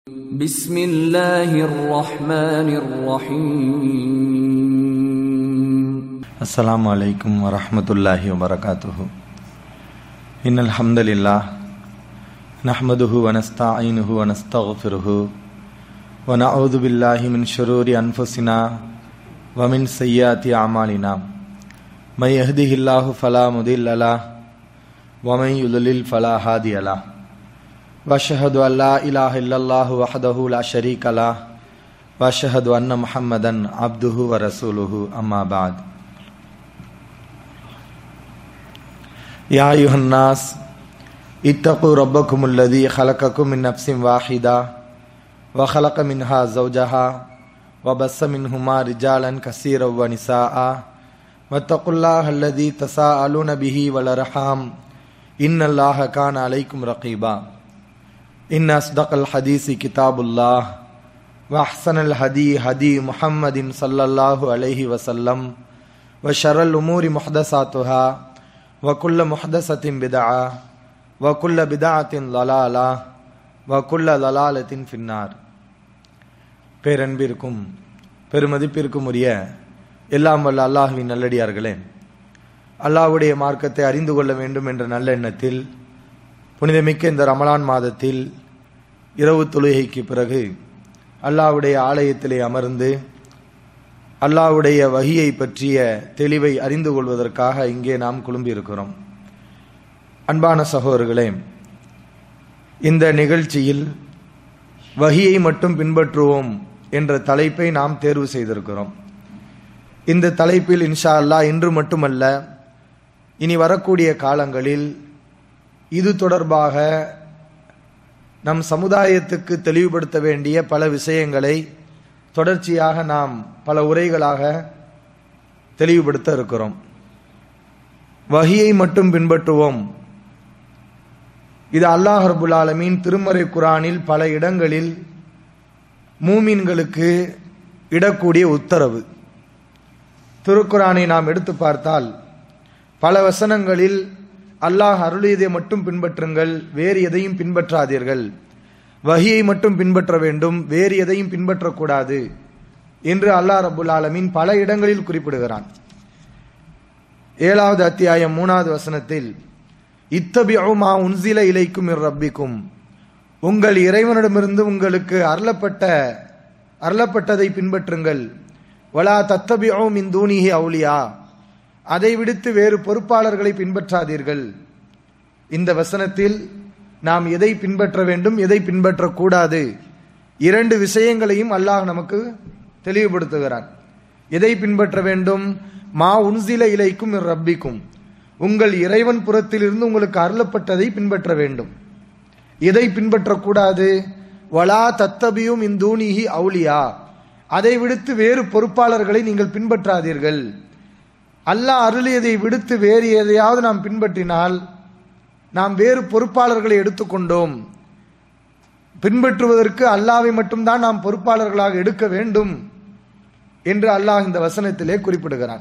بسم الله الرحمن الرحيم السلام عليكم ورحمة الله وبركاته إن الحمد لله نحمده ونستعينه ونستغفره ونعوذ بالله من شرور أنفسنا ومن سيئات أعمالنا من يهده الله فلا مضل له ومن يضلل فلا هادي له واشهد ان لا اله الا الله وحده لا شريك له واشهد ان محمدا عبده ورسوله اما بعد يا ايها الناس اتقوا ربكم الذي خلقكم من نفس واحده وخلق منها زوجها وبث منهما رجالا كثيرا ونساء واتقوا الله الذي تساءلون به والارحام ان الله كان عليكم رقيبا إن أصدق الحديث كتاب الله وأحسن الهدي هدي محمد صلى الله عليه وسلم وشر الأمور محدثاتها وكل محدثة بدعة وكل بدعة ضلالة وكل ضلالة في النار பேரன்பிற்கும் பெருமதிப்பிற்கும் உரிய எல்லாம் வல்ல அல்லாஹுவின் நல்லடியார்களே அல்லாஹ்வுடைய மார்க்கத்தை அறிந்து கொள்ள வேண்டும் என்ற நல்ல எண்ணத்தில் புனிதமிக்க இந்த ரமலான் மாதத்தில் இரவு தொழுகைக்கு பிறகு அல்லாவுடைய ஆலயத்திலே அமர்ந்து அல்லாவுடைய வகியை பற்றிய தெளிவை அறிந்து கொள்வதற்காக இங்கே நாம் குழும்பியிருக்கிறோம் அன்பான சகோதரர்களே இந்த நிகழ்ச்சியில் வகியை மட்டும் பின்பற்றுவோம் என்ற தலைப்பை நாம் தேர்வு செய்திருக்கிறோம் இந்த தலைப்பில் இன்ஷா அல்லா இன்று மட்டுமல்ல இனி வரக்கூடிய காலங்களில் இது தொடர்பாக நம் சமுதாயத்துக்கு தெளிவுபடுத்த வேண்டிய பல விஷயங்களை தொடர்ச்சியாக நாம் பல உரைகளாக தெளிவுபடுத்த இருக்கிறோம் வகியை மட்டும் பின்பற்றுவோம் இது அல்லாஹ் ரபுல் ஆலமீன் திருமறை குரானில் பல இடங்களில் மூமின்களுக்கு இடக்கூடிய உத்தரவு திருக்குரானை நாம் எடுத்து பார்த்தால் பல வசனங்களில் அல்லாஹ் அருளியதை மட்டும் பின்பற்றுங்கள் வேறு எதையும் பின்பற்றாதீர்கள் வகியை மட்டும் பின்பற்ற வேண்டும் வேறு எதையும் பின்பற்றக்கூடாது என்று அல்லாஹ் ரபுல் ஆலமின் பல இடங்களில் குறிப்பிடுகிறான் ஏழாவது அத்தியாயம் மூணாவது வசனத்தில் இத்தபியுமா உன்சில இலைக்கும் ரப்பிக்கும் உங்கள் இறைவனிடமிருந்து உங்களுக்கு அருளப்பட்ட அருளப்பட்டதை பின்பற்றுங்கள் வலா தத்தபியோம் இந்தூனிஹி அவுலியா அதை விடுத்து வேறு பொறுப்பாளர்களை பின்பற்றாதீர்கள் இந்த வசனத்தில் நாம் எதை பின்பற்ற வேண்டும் எதை பின்பற்றக்கூடாது இரண்டு விஷயங்களையும் அல்லாஹ் நமக்கு தெளிவுபடுத்துகிறான் எதை பின்பற்ற வேண்டும் மா உன்சில இலைக்கும் ரப்பிக்கும் உங்கள் இறைவன் புறத்திலிருந்து உங்களுக்கு அருளப்பட்டதை பின்பற்ற வேண்டும் எதை பின்பற்றக்கூடாது வலா தத்தபியும் இந்தூனிஹி அவுலியா அதை விடுத்து வேறு பொறுப்பாளர்களை நீங்கள் பின்பற்றாதீர்கள் அல்லாஹ் அருளியதை விடுத்து வேறு எதையாவது நாம் பின்பற்றினால் நாம் வேறு பொறுப்பாளர்களை எடுத்துக்கொண்டோம் பின்பற்றுவதற்கு அல்லாவை மட்டும்தான் நாம் பொறுப்பாளர்களாக எடுக்க வேண்டும் என்று அல்லாஹ் இந்த வசனத்திலே குறிப்பிடுகிறான்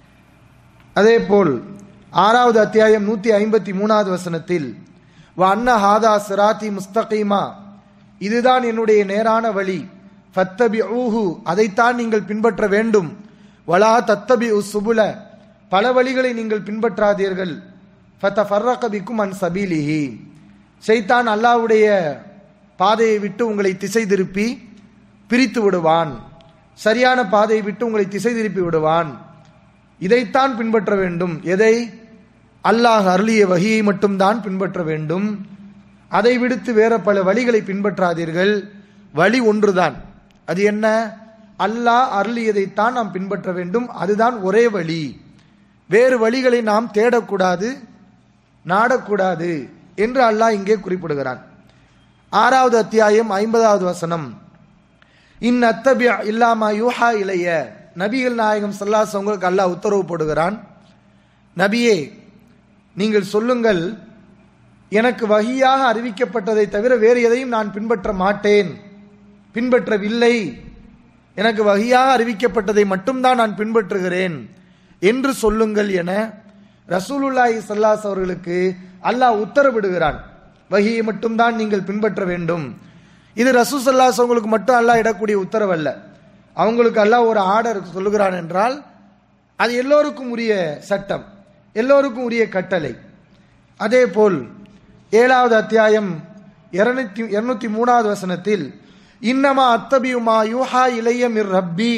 அதே போல் ஆறாவது அத்தியாயம் நூத்தி ஐம்பத்தி மூணாவது வசனத்தில் அன்ன ஹாதா சிராத்தி முஸ்தகைமா இதுதான் என்னுடைய நேரான வழி ஃபத்தபி ஊஹு அதைத்தான் நீங்கள் பின்பற்ற வேண்டும் வலா தத்தபி சுபுல பல வழிகளை நீங்கள் பின்பற்றாதீர்கள் ஃபத்த ஃபர்ரகபிக்கும் அன் சபீலிஹி ஷைத்தான் அல்லாவுடைய பாதையை விட்டு உங்களை திசை திருப்பி பிரித்து விடுவான் சரியான பாதையை விட்டு உங்களை திசை திருப்பி விடுவான் இதைத்தான் பின்பற்ற வேண்டும் எதை அல்லாஹ் அருளிய வகையை மட்டும்தான் பின்பற்ற வேண்டும் அதை விடுத்து வேற பல வழிகளை பின்பற்றாதீர்கள் வழி ஒன்றுதான் அது என்ன அல்லாஹ் அருளியதைத்தான் நாம் பின்பற்ற வேண்டும் அதுதான் ஒரே வழி வேறு வழிகளை நாம் தேடக்கூடாது நாடக்கூடாது என்று அல்லாஹ் இங்கே குறிப்பிடுகிறான் ஆறாவது அத்தியாயம் ஐம்பதாவது வசனம் இன் அத்தபி இல்லாமா யூஹா இளைய நபிகள் நாயகம் சல்லாஸ் உங்களுக்கு அல்லாஹ் உத்தரவு போடுகிறான் நபியே நீங்கள் சொல்லுங்கள் எனக்கு வகியாக அறிவிக்கப்பட்டதை தவிர வேறு எதையும் நான் பின்பற்ற மாட்டேன் பின்பற்றவில்லை எனக்கு வகையாக அறிவிக்கப்பட்டதை மட்டும்தான் நான் பின்பற்றுகிறேன் என்று சொல்லுங்கள் என ரசூலுல்லாஹி சல்லாஸ் அவர்களுக்கு அல்லாஹ் உத்தரவிடுகிறான் வகியை மட்டும்தான் நீங்கள் பின்பற்ற வேண்டும் இது ரசூசல்லாஸ் அவங்களுக்கு மட்டும் அல்லாஹ் இடக்கூடிய உத்தரவு அல்ல அவங்களுக்கு அல்லாஹ் ஒரு ஆர்டர் சொல்லுகிறான் என்றால் அது எல்லோருக்கும் உரிய சட்டம் எல்லோருக்கும் உரிய கட்டளை அதே போல் ஏழாவது அத்தியாயம் இருநூத்தி இருநூத்தி மூணாவது வசனத்தில் இன்னமா அத்தபியுமா யூஹா இளைய மிர் ரப்பி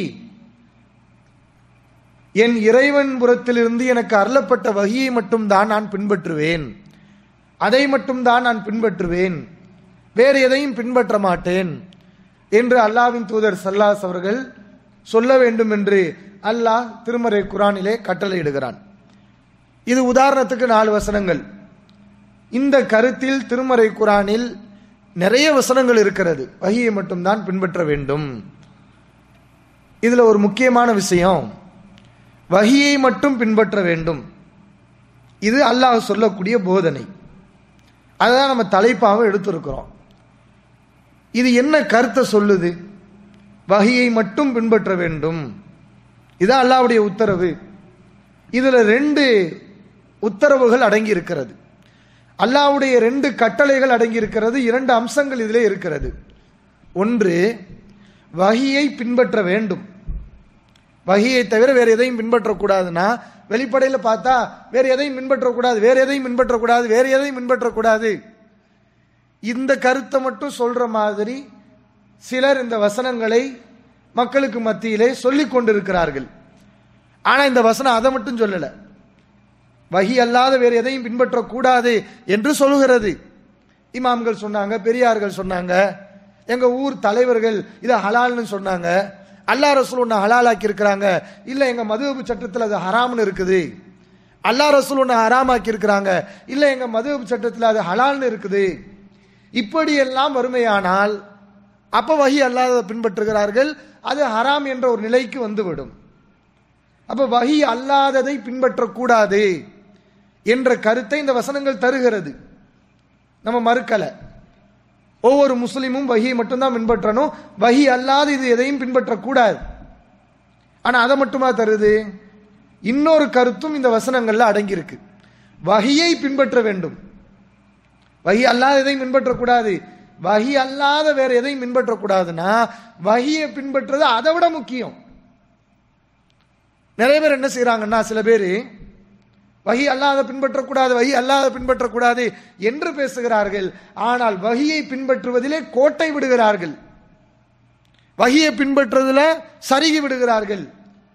என் இறைவன் புறத்திலிருந்து எனக்கு அருளப்பட்ட வகியை மட்டும்தான் நான் பின்பற்றுவேன் அதை மட்டும்தான் நான் பின்பற்றுவேன் வேறு எதையும் பின்பற்ற மாட்டேன் என்று அல்லாவின் தூதர் சல்லாஸ் அவர்கள் சொல்ல வேண்டும் என்று அல்லாஹ் திருமறை குரானிலே கட்டளையிடுகிறான் இது உதாரணத்துக்கு நாலு வசனங்கள் இந்த கருத்தில் திருமறை குரானில் நிறைய வசனங்கள் இருக்கிறது வகியை மட்டும்தான் பின்பற்ற வேண்டும் இதுல ஒரு முக்கியமான விஷயம் வகியை மட்டும் பின்பற்ற வேண்டும் இது அல்லாஹ் சொல்லக்கூடிய போதனை அதுதான் நம்ம தலைப்பாக எடுத்திருக்கிறோம் இது என்ன கருத்தை சொல்லுது வகியை மட்டும் பின்பற்ற வேண்டும் இது அல்லாவுடைய உத்தரவு இதுல ரெண்டு உத்தரவுகள் அடங்கி இருக்கிறது அல்லாவுடைய ரெண்டு கட்டளைகள் அடங்கி இருக்கிறது இரண்டு அம்சங்கள் இதிலே இருக்கிறது ஒன்று வகியை பின்பற்ற வேண்டும் வகியை தவிர வேற எதையும் பின்பற்றக்கூடாதுன்னா வெளிப்படையில் பார்த்தா வேற எதையும் பின்பற்றக்கூடாது வேற எதையும் பின்பற்றக்கூடாது வேற எதையும் பின்பற்றக்கூடாது இந்த கருத்தை மட்டும் சொல்ற மாதிரி சிலர் இந்த வசனங்களை மக்களுக்கு மத்தியிலே சொல்லிக் கொண்டிருக்கிறார்கள் ஆனா இந்த வசனம் அதை மட்டும் சொல்லல வகி அல்லாத வேறு எதையும் பின்பற்றக்கூடாது என்று சொல்லுகிறது இமாம்கள் சொன்னாங்க பெரியார்கள் சொன்னாங்க எங்க ஊர் தலைவர்கள் இதை ஹலால்னு சொன்னாங்க அல்லா ரசூல் ஒன்று ஹலாலாக்கி இருக்கிறாங்க இல்ல எங்க மதுவப்பு சட்டத்தில் அது ஹராம்னு இருக்குது அல்லா ரசூல் ஒன்று ஹராமாக்கி இருக்கிறாங்க இல்ல எங்க மதுவப்பு சட்டத்தில் அது ஹலால்னு இருக்குது இப்படி எல்லாம் வறுமையானால் அப்ப வகி அல்லாத பின்பற்றுகிறார்கள் அது ஹராம் என்ற ஒரு நிலைக்கு வந்துவிடும் அப்ப வகி அல்லாததை பின்பற்றக்கூடாது என்ற கருத்தை இந்த வசனங்கள் தருகிறது நம்ம மறுக்கல ஒவ்வொரு முஸ்லீமும் வகியை மட்டும்தான் பின்பற்றணும் வகி அல்லாத இது எதையும் பின்பற்றக்கூடாது ஆனா அதை மட்டுமா தருது இன்னொரு கருத்தும் இந்த வசனங்கள்ல அடங்கியிருக்கு வகியை பின்பற்ற வேண்டும் வகி அல்லாத எதையும் பின்பற்றக்கூடாது வகி அல்லாத வேற எதையும் பின்பற்றக்கூடாதுன்னா வகியை பின்பற்றுறது அதை விட முக்கியம் நிறைய பேர் என்ன செய்யறாங்கன்னா சில பேர் வகி அல்லாத பின்பற்றக்கூடாது வகி அல்லாத பின்பற்றக்கூடாது என்று பேசுகிறார்கள் ஆனால் வகியை பின்பற்றுவதிலே கோட்டை விடுகிறார்கள் வகியை பின்பற்றுவதில் சருகி விடுகிறார்கள்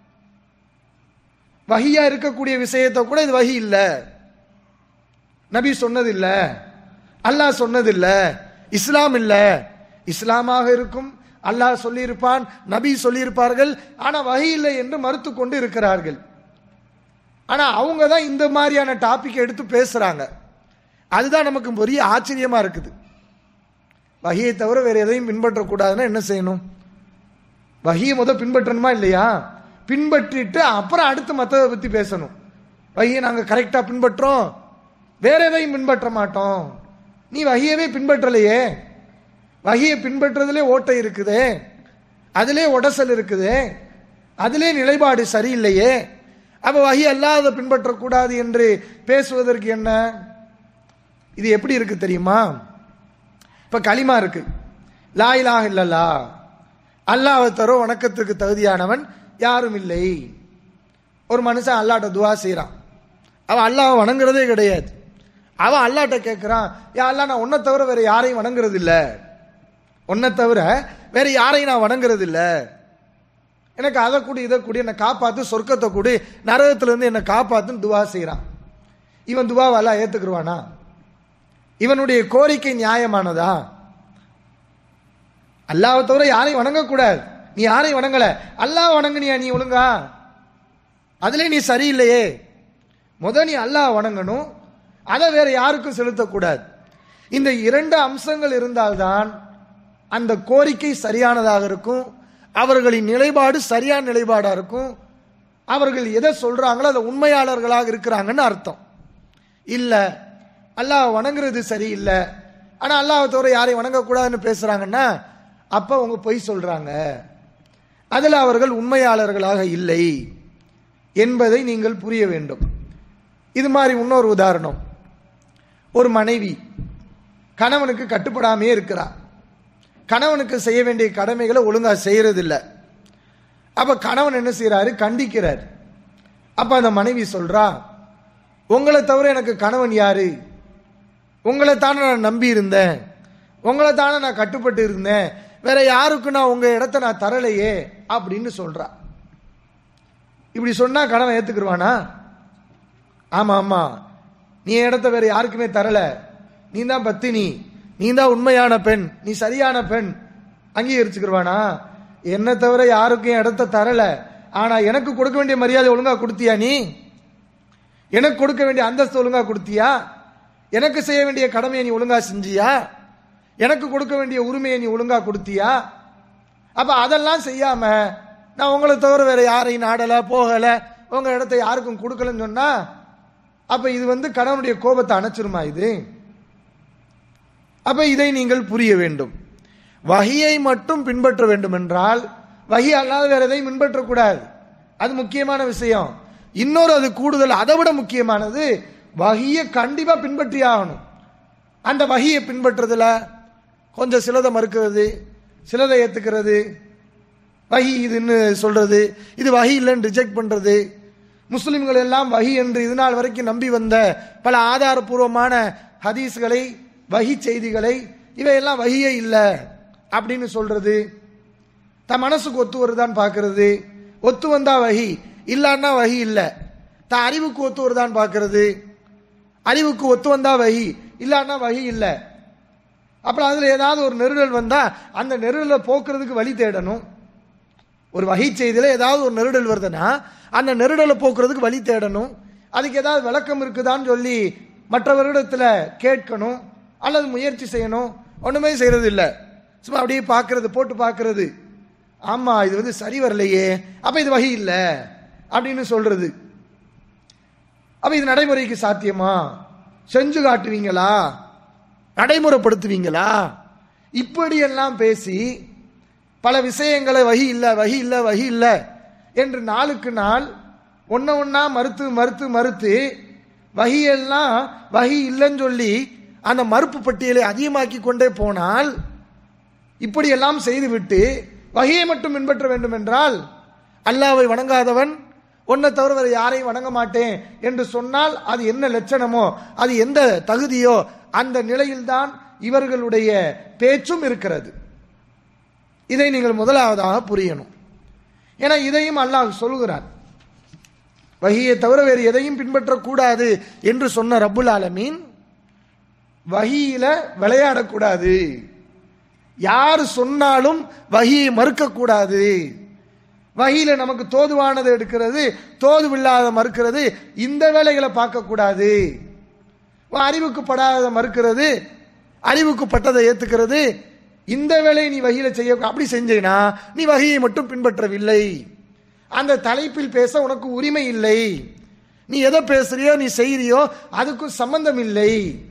வகியா இருக்கக்கூடிய விஷயத்தை கூட இது வகி இல்ல நபி சொன்னதில்ல அல்லாஹ் சொன்னதில்ல இஸ்லாம் இல்ல இஸ்லாமாக இருக்கும் அல்லாஹ் சொல்லியிருப்பான் நபி சொல்லியிருப்பார்கள் ஆனா வகி இல்லை என்று மறுத்து கொண்டு இருக்கிறார்கள் ஆனா அவங்க தான் இந்த மாதிரியான டாபிக் எடுத்து பேசுறாங்க அதுதான் நமக்கு பெரிய ஆச்சரியமா இருக்குது வகியை தவிர வேற எதையும் பின்பற்றக்கூடாதுன்னா என்ன செய்யணும் வகியை முத பின்பற்றணுமா இல்லையா பின்பற்றிட்டு அப்புறம் அடுத்து மற்றதை பத்தி பேசணும் வகியை நாங்க கரெக்டா பின்பற்றோம் வேற எதையும் பின்பற்ற மாட்டோம் நீ வகியவே பின்பற்றலையே வகியை பின்பற்றுறதுலே ஓட்டை இருக்குதே அதிலே உடசல் இருக்குது அதிலே நிலைப்பாடு சரியில்லையே அப்ப வகி அல்லாத பின்பற்றக்கூடாது என்று பேசுவதற்கு என்ன இது எப்படி இருக்கு தெரியுமா இப்ப களிமா இருக்கு லா இலாஹ இல்லல்லா அல்லாஹ் தரோ வணக்கத்துக்கு தகுதியானவன் யாரும் இல்லை ஒரு மனுஷன் அல்லாட்ட துவா செய்யறான் அவன் அல்லாஹ் வணங்குறதே கிடையாது அவன் அல்லாட்ட கேட்கிறான் யா அல்லா நான் உன்னை தவிர வேற யாரையும் வணங்குறது இல்ல உன்னை தவிர வேற யாரையும் நான் வணங்குறது இல்ல எனக்கு அதை கூடி இதை கூடி என்னை காப்பாத்து சொர்க்கத்தை கூடி நரகத்துல இருந்து என்னை காப்பாத்துன்னு துவா செய்யறான் இவன் துவாவெல்லாம் ஏத்துக்குருவானா இவனுடைய கோரிக்கை நியாயமானதா அல்லாவை தவிர யாரையும் வணங்கக்கூடாது நீ யாரையும் வணங்கல அல்லாஹ் வணங்குனியா நீ ஒழுங்கா அதுல நீ சரியில்லையே முத நீ அல்லாஹ் வணங்கணும் அதை வேற யாருக்கும் செலுத்தக்கூடாது இந்த இரண்டு அம்சங்கள் இருந்தால்தான் அந்த கோரிக்கை சரியானதாக இருக்கும் அவர்களின் நிலைப்பாடு சரியான நிலைப்பாடா இருக்கும் அவர்கள் எதை சொல்றாங்களோ அதை உண்மையாளர்களாக இருக்கிறாங்கன்னு அர்த்தம் இல்ல அல்லாஹ் வணங்குறது சரியில்லை ஆனா அல்லாஹ் தவிர யாரையும் வணங்கக்கூடாதுன்னு பேசுறாங்கன்னா அப்ப அவங்க பொய் சொல்றாங்க அதில் அவர்கள் உண்மையாளர்களாக இல்லை என்பதை நீங்கள் புரிய வேண்டும் இது மாதிரி இன்னொரு உதாரணம் ஒரு மனைவி கணவனுக்கு கட்டுப்படாமே இருக்கிறார் கணவனுக்கு செய்ய வேண்டிய கடமைகளை ஒழுங்கா செய்யறதில்ல அப்ப கணவன் என்ன செய்யறாரு கண்டிக்கிறார் அப்ப அந்த மனைவி சொல்றா உங்களை தவிர எனக்கு கணவன் யாரு உங்களை தானே நான் நம்பி இருந்தேன் உங்களை தானே நான் கட்டுப்பட்டு இருந்தேன் வேற யாருக்கும் நான் உங்க இடத்த நான் தரலையே அப்படின்னு சொல்றா இப்படி சொன்னா கணவன் ஏத்துக்குருவானா ஆமா ஆமா நீ என் இடத்த வேற யாருக்குமே தரல நீ தான் பத்தினி நீ தான் உண்மையான பெண் நீ சரியான பெண் அங்கீகரிச்சுக்கிருவானா என்ன தவிர யாருக்கும் என் இடத்த தரல ஆனா எனக்கு கொடுக்க வேண்டிய மரியாதை ஒழுங்கா கொடுத்தியா நீ எனக்கு கொடுக்க வேண்டிய அந்தஸ்து ஒழுங்கா கொடுத்தியா எனக்கு செய்ய வேண்டிய கடமையை நீ ஒழுங்கா செஞ்சியா எனக்கு கொடுக்க வேண்டிய உரிமையை நீ ஒழுங்கா கொடுத்தியா அப்ப அதெல்லாம் செய்யாம நான் உங்களை தவிர வேற யாரையும் நாடல போகல உங்க இடத்த யாருக்கும் கொடுக்கலன்னு சொன்னா அப்ப இது வந்து கணவனுடைய கோபத்தை அணைச்சிருமா இது அப்ப இதை நீங்கள் புரிய வேண்டும் வகியை மட்டும் பின்பற்ற வேண்டும் என்றால் வகி அல்லாத வேற எதையும் பின்பற்றக்கூடாது அது முக்கியமான விஷயம் இன்னொரு அது கூடுதல் அதை விட முக்கியமானது வகியை கண்டிப்பா பின்பற்றி ஆகணும் அந்த வகியை பின்பற்றுறதுல கொஞ்சம் சிலதை மறுக்கிறது சிலதை ஏத்துக்கிறது வஹி இதுன்னு சொல்றது இது வஹி இல்லைன்னு ரிஜெக்ட் பண்றது முஸ்லிம்கள் எல்லாம் வஹி என்று இது நாள் வரைக்கும் நம்பி வந்த பல ஆதாரபூர்வமான ஹதீஸ்களை வஹி செய்திகளை இவையெல்லாம் வஹியே இல்லை அப்படின்னு சொல்றது தன் மனசுக்கு ஒத்து வருதான்னு பார்க்கிறது ஒத்து வந்தா வஹி இல்லான்னா வஹி இல்லை தன் அறிவுக்கு ஒத்து வருதான்னு பார்க்கிறது அறிவுக்கு ஒத்து வந்தா வஹி இல்லான்னா வஹி இல்லை அப்புறம் அதுல ஏதாவது ஒரு நெருடல் வந்தா அந்த நெருடலை போக்குறதுக்கு வழி தேடணும் ஒரு வகை செய்தியில ஏதாவது ஒரு நெருடல் வருதுன்னா அந்த நெருடலை போக்குறதுக்கு வழி தேடணும் அதுக்கு ஏதாவது விளக்கம் இருக்குதான்னு சொல்லி மற்றவர்களிடத்துல கேட்கணும் அல்லது முயற்சி செய்யணும் ஒண்ணுமே செய்யறது இல்ல சும்மா அப்படியே பார்க்கிறது போட்டு பார்க்கிறது ஆமா இது வந்து சரி வரலையே அப்ப இது வகை இல்ல அப்படின்னு சொல்றது அப்ப இது நடைமுறைக்கு சாத்தியமா செஞ்சு காட்டுவீங்களா நடைமுறைப்படுத்துவீங்களா இப்படியெல்லாம் பேசி பல விஷயங்களை வகி இல்லை வகி இல்லை வகி இல்லை என்று நாளுக்கு நாள் ஒன்ன ஒன்னா மறுத்து மறுத்து மறுத்து வகியெல்லாம் வகி இல்லைன்னு சொல்லி அந்த மறுப்பு பட்டியலை அதிகமாக்கி கொண்டே போனால் இப்படியெல்லாம் செய்துவிட்டு வகையை மட்டும் பின்பற்ற வேண்டும் என்றால் அல்லாவை வணங்காதவன் ஒன்னை தவிர வேறு யாரையும் வணங்க மாட்டேன் என்று சொன்னால் அது என்ன லட்சணமோ அது எந்த தகுதியோ அந்த நிலையில்தான் இவர்களுடைய பேச்சும் இருக்கிறது இதை நீங்கள் முதலாவதாக புரியணும் ஏன்னா இதையும் அல்லாஹ் சொல்லுகிறார் வகியை தவிர வேறு எதையும் பின்பற்றக்கூடாது என்று சொன்ன ரப்புல் ஆலமீன் வகியில விளையாடக்கூடாது யார் சொன்னாலும் வகியை மறுக்கக்கூடாது வகியில நமக்கு தோதுவானதை எடுக்கிறது தோதுவில்லாத மறுக்கிறது இந்த வேலைகளை பார்க்கக்கூடாது அறிவுக்கு படாத மறுக்கிறது அறிவுக்கு பட்டதை ஏத்துக்கிறது இந்த வேலையை நீ வகையில செய்ய அப்படி செஞ்சேனா நீ வகையை மட்டும் பின்பற்றவில்லை அந்த தலைப்பில் பேச உனக்கு உரிமை இல்லை நீ எதை பேசுறியோ நீ செய்யறியோ அதுக்கும் சம்பந்தம் இல்லை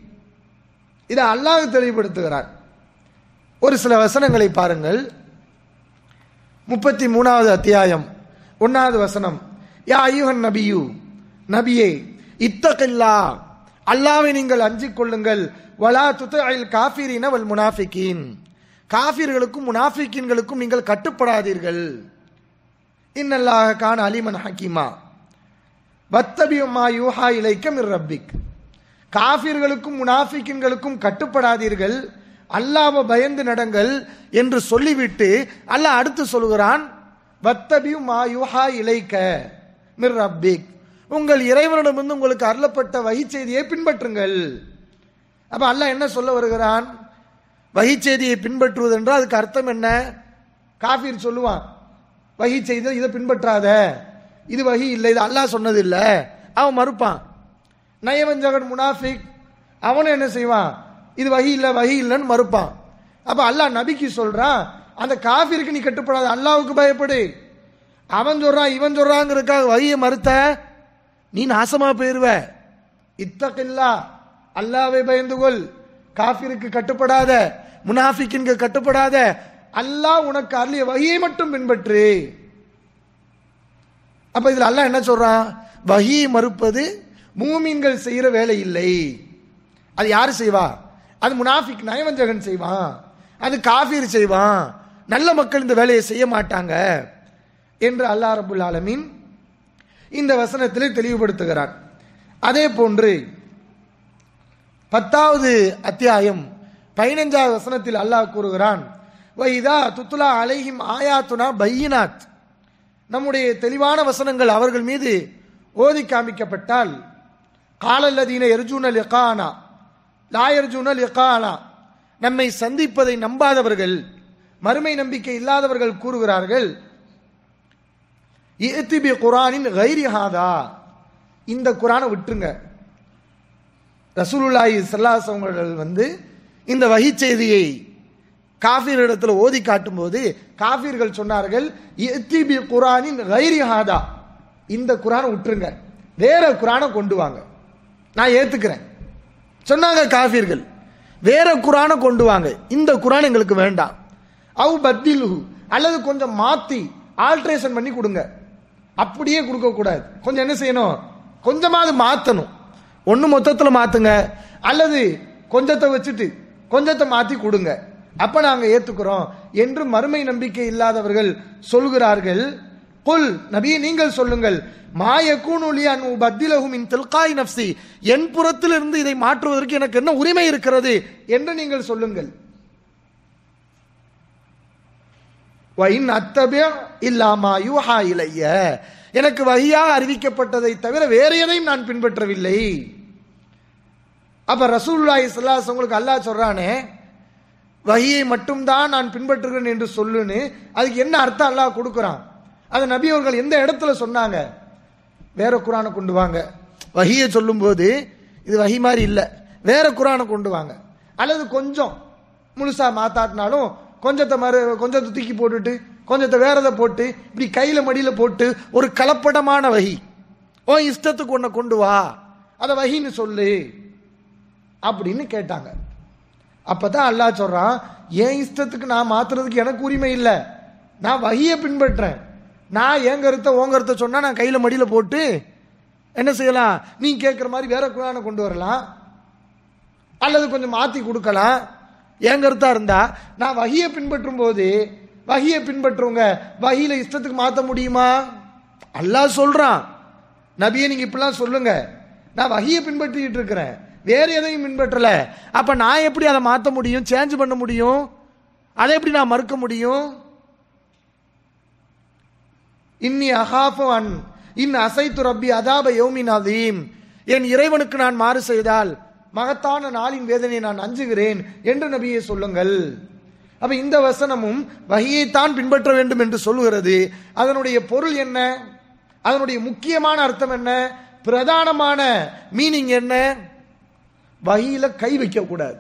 இதை அல்லாஹ் தெளிவுபடுத்துகிறார் ஒரு சில வசனங்களை பாருங்கள் முப்பத்தி மூணாவது அத்தியாயம் ஒன்னாவது வசனம் யா ஐயுகன் நபியு நபியே இத்தகில்லா அல்லாவை நீங்கள் அஞ்சிக் கொள்ளுங்கள் வலா துத்தையில் காஃபிரின வல் முனாஃபிகீன் காஃபிர்களுக்கும் முனாஃபிக்கின்களுக்கும் நீங்கள் கட்டுப்படாதீர்கள் இன்னல்லாக கான அலிமன் ஹக்கீமா வத்தபியுமா யூஹா இலைக்க மிர் ரப்பிக் காஃபிர்களுக்கும் முனாஃபிக்கின்களுக்கும் கட்டுப்படாதீர்கள் அல்லாவை பயந்து நடங்கள் என்று சொல்லிவிட்டு அல்லாஹ் அடுத்து சொல்கிறான் வத்தபியு மா யூஹா இலைக்க மிர் ரப்பிக் உங்கள் இறைவனிடமிருந்து உங்களுக்கு அருளப்பட்ட வகை செய்தியை பின்பற்றுங்கள் அப்ப அல்லாஹ் என்ன சொல்ல வருகிறான் வகை செய்தியை பின்பற்றுவது என்றால் அதுக்கு அர்த்தம் என்ன காஃபீர் சொல்லுவான் வகை செய்த இதை பின்பற்றாத இது வகி இல்லை இது அல்லாஹ் சொன்னது இல்லை அவன் மறுப்பான் நயவஞ்சகன் முனாஃபிக் அவனும் என்ன செய்வான் இது வகி இல்லை வகி இல்லைன்னு மறுப்பான் அப்ப அல்லாஹ் நபிக்கு சொல்றான் அந்த காஃபிற்கு நீ கட்டுப்படாத அல்லாவுக்கு பயப்படு அவன் சொல்றான் இவன் சொல்றாங்கிறதுக்காக வகியை மறுத்த நீ நாசமா போயிருவ இத்தகில்லா அல்லாவை பயந்து கொள் காஃபிருக்கு கட்டுப்படாத முனாஃபிக்கின்கு கட்டுப்படாத அல்லாஹ் உனக்கு அருளிய வகியை மட்டும் பின்பற்று அப்ப இதுல அல்லாஹ் என்ன சொல்றான் வகியை மறுப்பது மூமின்கள் செய்யற வேலை இல்லை அது யாரு செய்வா அது முனாஃபிக் நயவஞ்சகன் செய்வான் அது காஃபீர் செய்வான் நல்ல மக்கள் இந்த வேலையை செய்ய மாட்டாங்க என்று அல்லாஹ் ரபுல் ஆலமீன் இந்த வசனத்திலே தெளிவுபடுத்துகிறான் அதே போன்று பத்தாவது அத்தியாயம் பதினைஞ்சாவது வசனத்தில் அல்லாஹ் கூறுகிறான் வைதா துத்துலா அலைஹிம் ஆயாத்துனா பையினாத் நம்முடைய தெளிவான வசனங்கள் அவர்கள் மீது ஓதி காமிக்கப்பட்டால் காலல்லதீன எர்ஜூன லிகானா லாயர்ஜூன லிகானா நம்மை சந்திப்பதை நம்பாதவர்கள் மறுமை நம்பிக்கை இல்லாதவர்கள் கூறுகிறார்கள் இத்திபி குரானின் கைரிஹாதா இந்த குரானை விட்டுருங்க ரசூலுல்லாஹி ஸல்லல்லாஹு அவர்கள் வந்து இந்த வகை செய்தியை காஃபீர் இடத்துல ஓதி காட்டும்போது காஃபீர்கள் சொன்னார்கள் இத்திபி குரானின் கைரிஹாதா இந்த குரானை விட்டுருங்க வேற குரானை கொண்டு வாங்க நான் ஏத்துக்கிறேன் சொன்னாங்க காஃபீர்கள் வேற குரானை கொண்டு வாங்க இந்த குரான் எங்களுக்கு வேண்டாம் அவு பத்திலுஹு அல்லது கொஞ்சம் மாத்தி ஆல்ட்ரேஷன் பண்ணி கொடுங்க அப்படியே கொடுக்க கூடாது கொஞ்சம் என்ன செய்யணும் கொஞ்சமாவது மாத்தணும் ஒண்ணு மொத்தத்துல மாத்துங்க அல்லது கொஞ்சத்தை வச்சுட்டு கொஞ்சத்தை மாத்தி கொடுங்க அப்ப நாங்க ஏத்துக்கிறோம் என்று மறுமை நம்பிக்கை இல்லாதவர்கள் சொல்கிறார்கள் குல் நபியை நீங்கள் சொல்லுங்கள் மாயக்கூனுலி அன் பத்திலகும் இன் தில்காய் நப்சி என் புறத்திலிருந்து இதை மாற்றுவதற்கு எனக்கு என்ன உரிமை இருக்கிறது என்று நீங்கள் சொல்லுங்கள் வைன் அத்தபிய இல்லாமா யூஹா இலைய எனக்கு வகையாக அறிவிக்கப்பட்டதை தவிர வேற எதையும் நான் பின்பற்றவில்லை அப்ப ரசூலுல்லாஹி ஸல்லல்லாஹு உங்களுக்கு அல்லாஹ் சொல்றானே வகையை மட்டும்தான் நான் பின்பற்றுகிறேன் என்று சொல்லுன்னு அதுக்கு என்ன அர்த்தம் அல்லாஹ் கொடுக்குறான் அது நபி அவர்கள் எந்த இடத்துல சொன்னாங்க வேற குரானை கொண்டு வாங்க வகியை சொல்லும்போது இது வகி மாதிரி இல்லை வேற குரானை கொண்டு வாங்க அல்லது கொஞ்சம் முழுசா மாத்தாட்டினாலும் கொஞ்சத்தை மறு கொஞ்சத்தை தூக்கி போட்டுட்டு கொஞ்சத்தை வேறதை போட்டு இப்படி கையில மடியில போட்டு ஒரு கலப்படமான வகி ஓ இஷ்டத்துக்கு ஒன்ன கொண்டு வா அதை வகின்னு சொல்லு அப்படின்னு கேட்டாங்க அப்பதான் அல்லாஹ் சொல்றான் என் இஷ்டத்துக்கு நான் மாத்துறதுக்கு எனக்கு உரிமை இல்லை நான் வகியை பின்பற்றேன் நான் என் கருத்தை உன் கருத்தை சொன்னா நான் கையில மடியில போட்டு என்ன செய்யலாம் நீ கேட்குற மாதிரி வேற குரானை கொண்டு வரலாம் அல்லது கொஞ்சம் மாத்தி கொடுக்கலாம் என் கருத்தா இருந்தா நான் வகியை பின்பற்றும் போது வகியை பின்பற்றுவங்க வகியில இஷ்டத்துக்கு மாத்த முடியுமா அல்லாஹ் சொல்றான் நபியை நீங்க இப்படிலாம் சொல்லுங்க நான் வகியை பின்பற்றிட்டு இருக்கிறேன் வேற எதையும் பின்பற்றல அப்ப நான் எப்படி அதை மாத்த முடியும் சேஞ்ச் பண்ண முடியும் அதை எப்படி நான் மறுக்க முடியும் இன்னி அகாஃபு அன் இன் அசைத்து ரப்பி அதாப யோமின் அதீம் என் இறைவனுக்கு நான் மாறு செய்தால் மகத்தான நாளின் வேதனையை நான் அஞ்சுகிறேன் என்று நபியை சொல்லுங்கள் அப்ப இந்த வசனமும் வகையைத்தான் பின்பற்ற வேண்டும் என்று சொல்லுகிறது அதனுடைய பொருள் என்ன அதனுடைய முக்கியமான அர்த்தம் என்ன பிரதானமான மீனிங் என்ன வகையில கை வைக்க கூடாது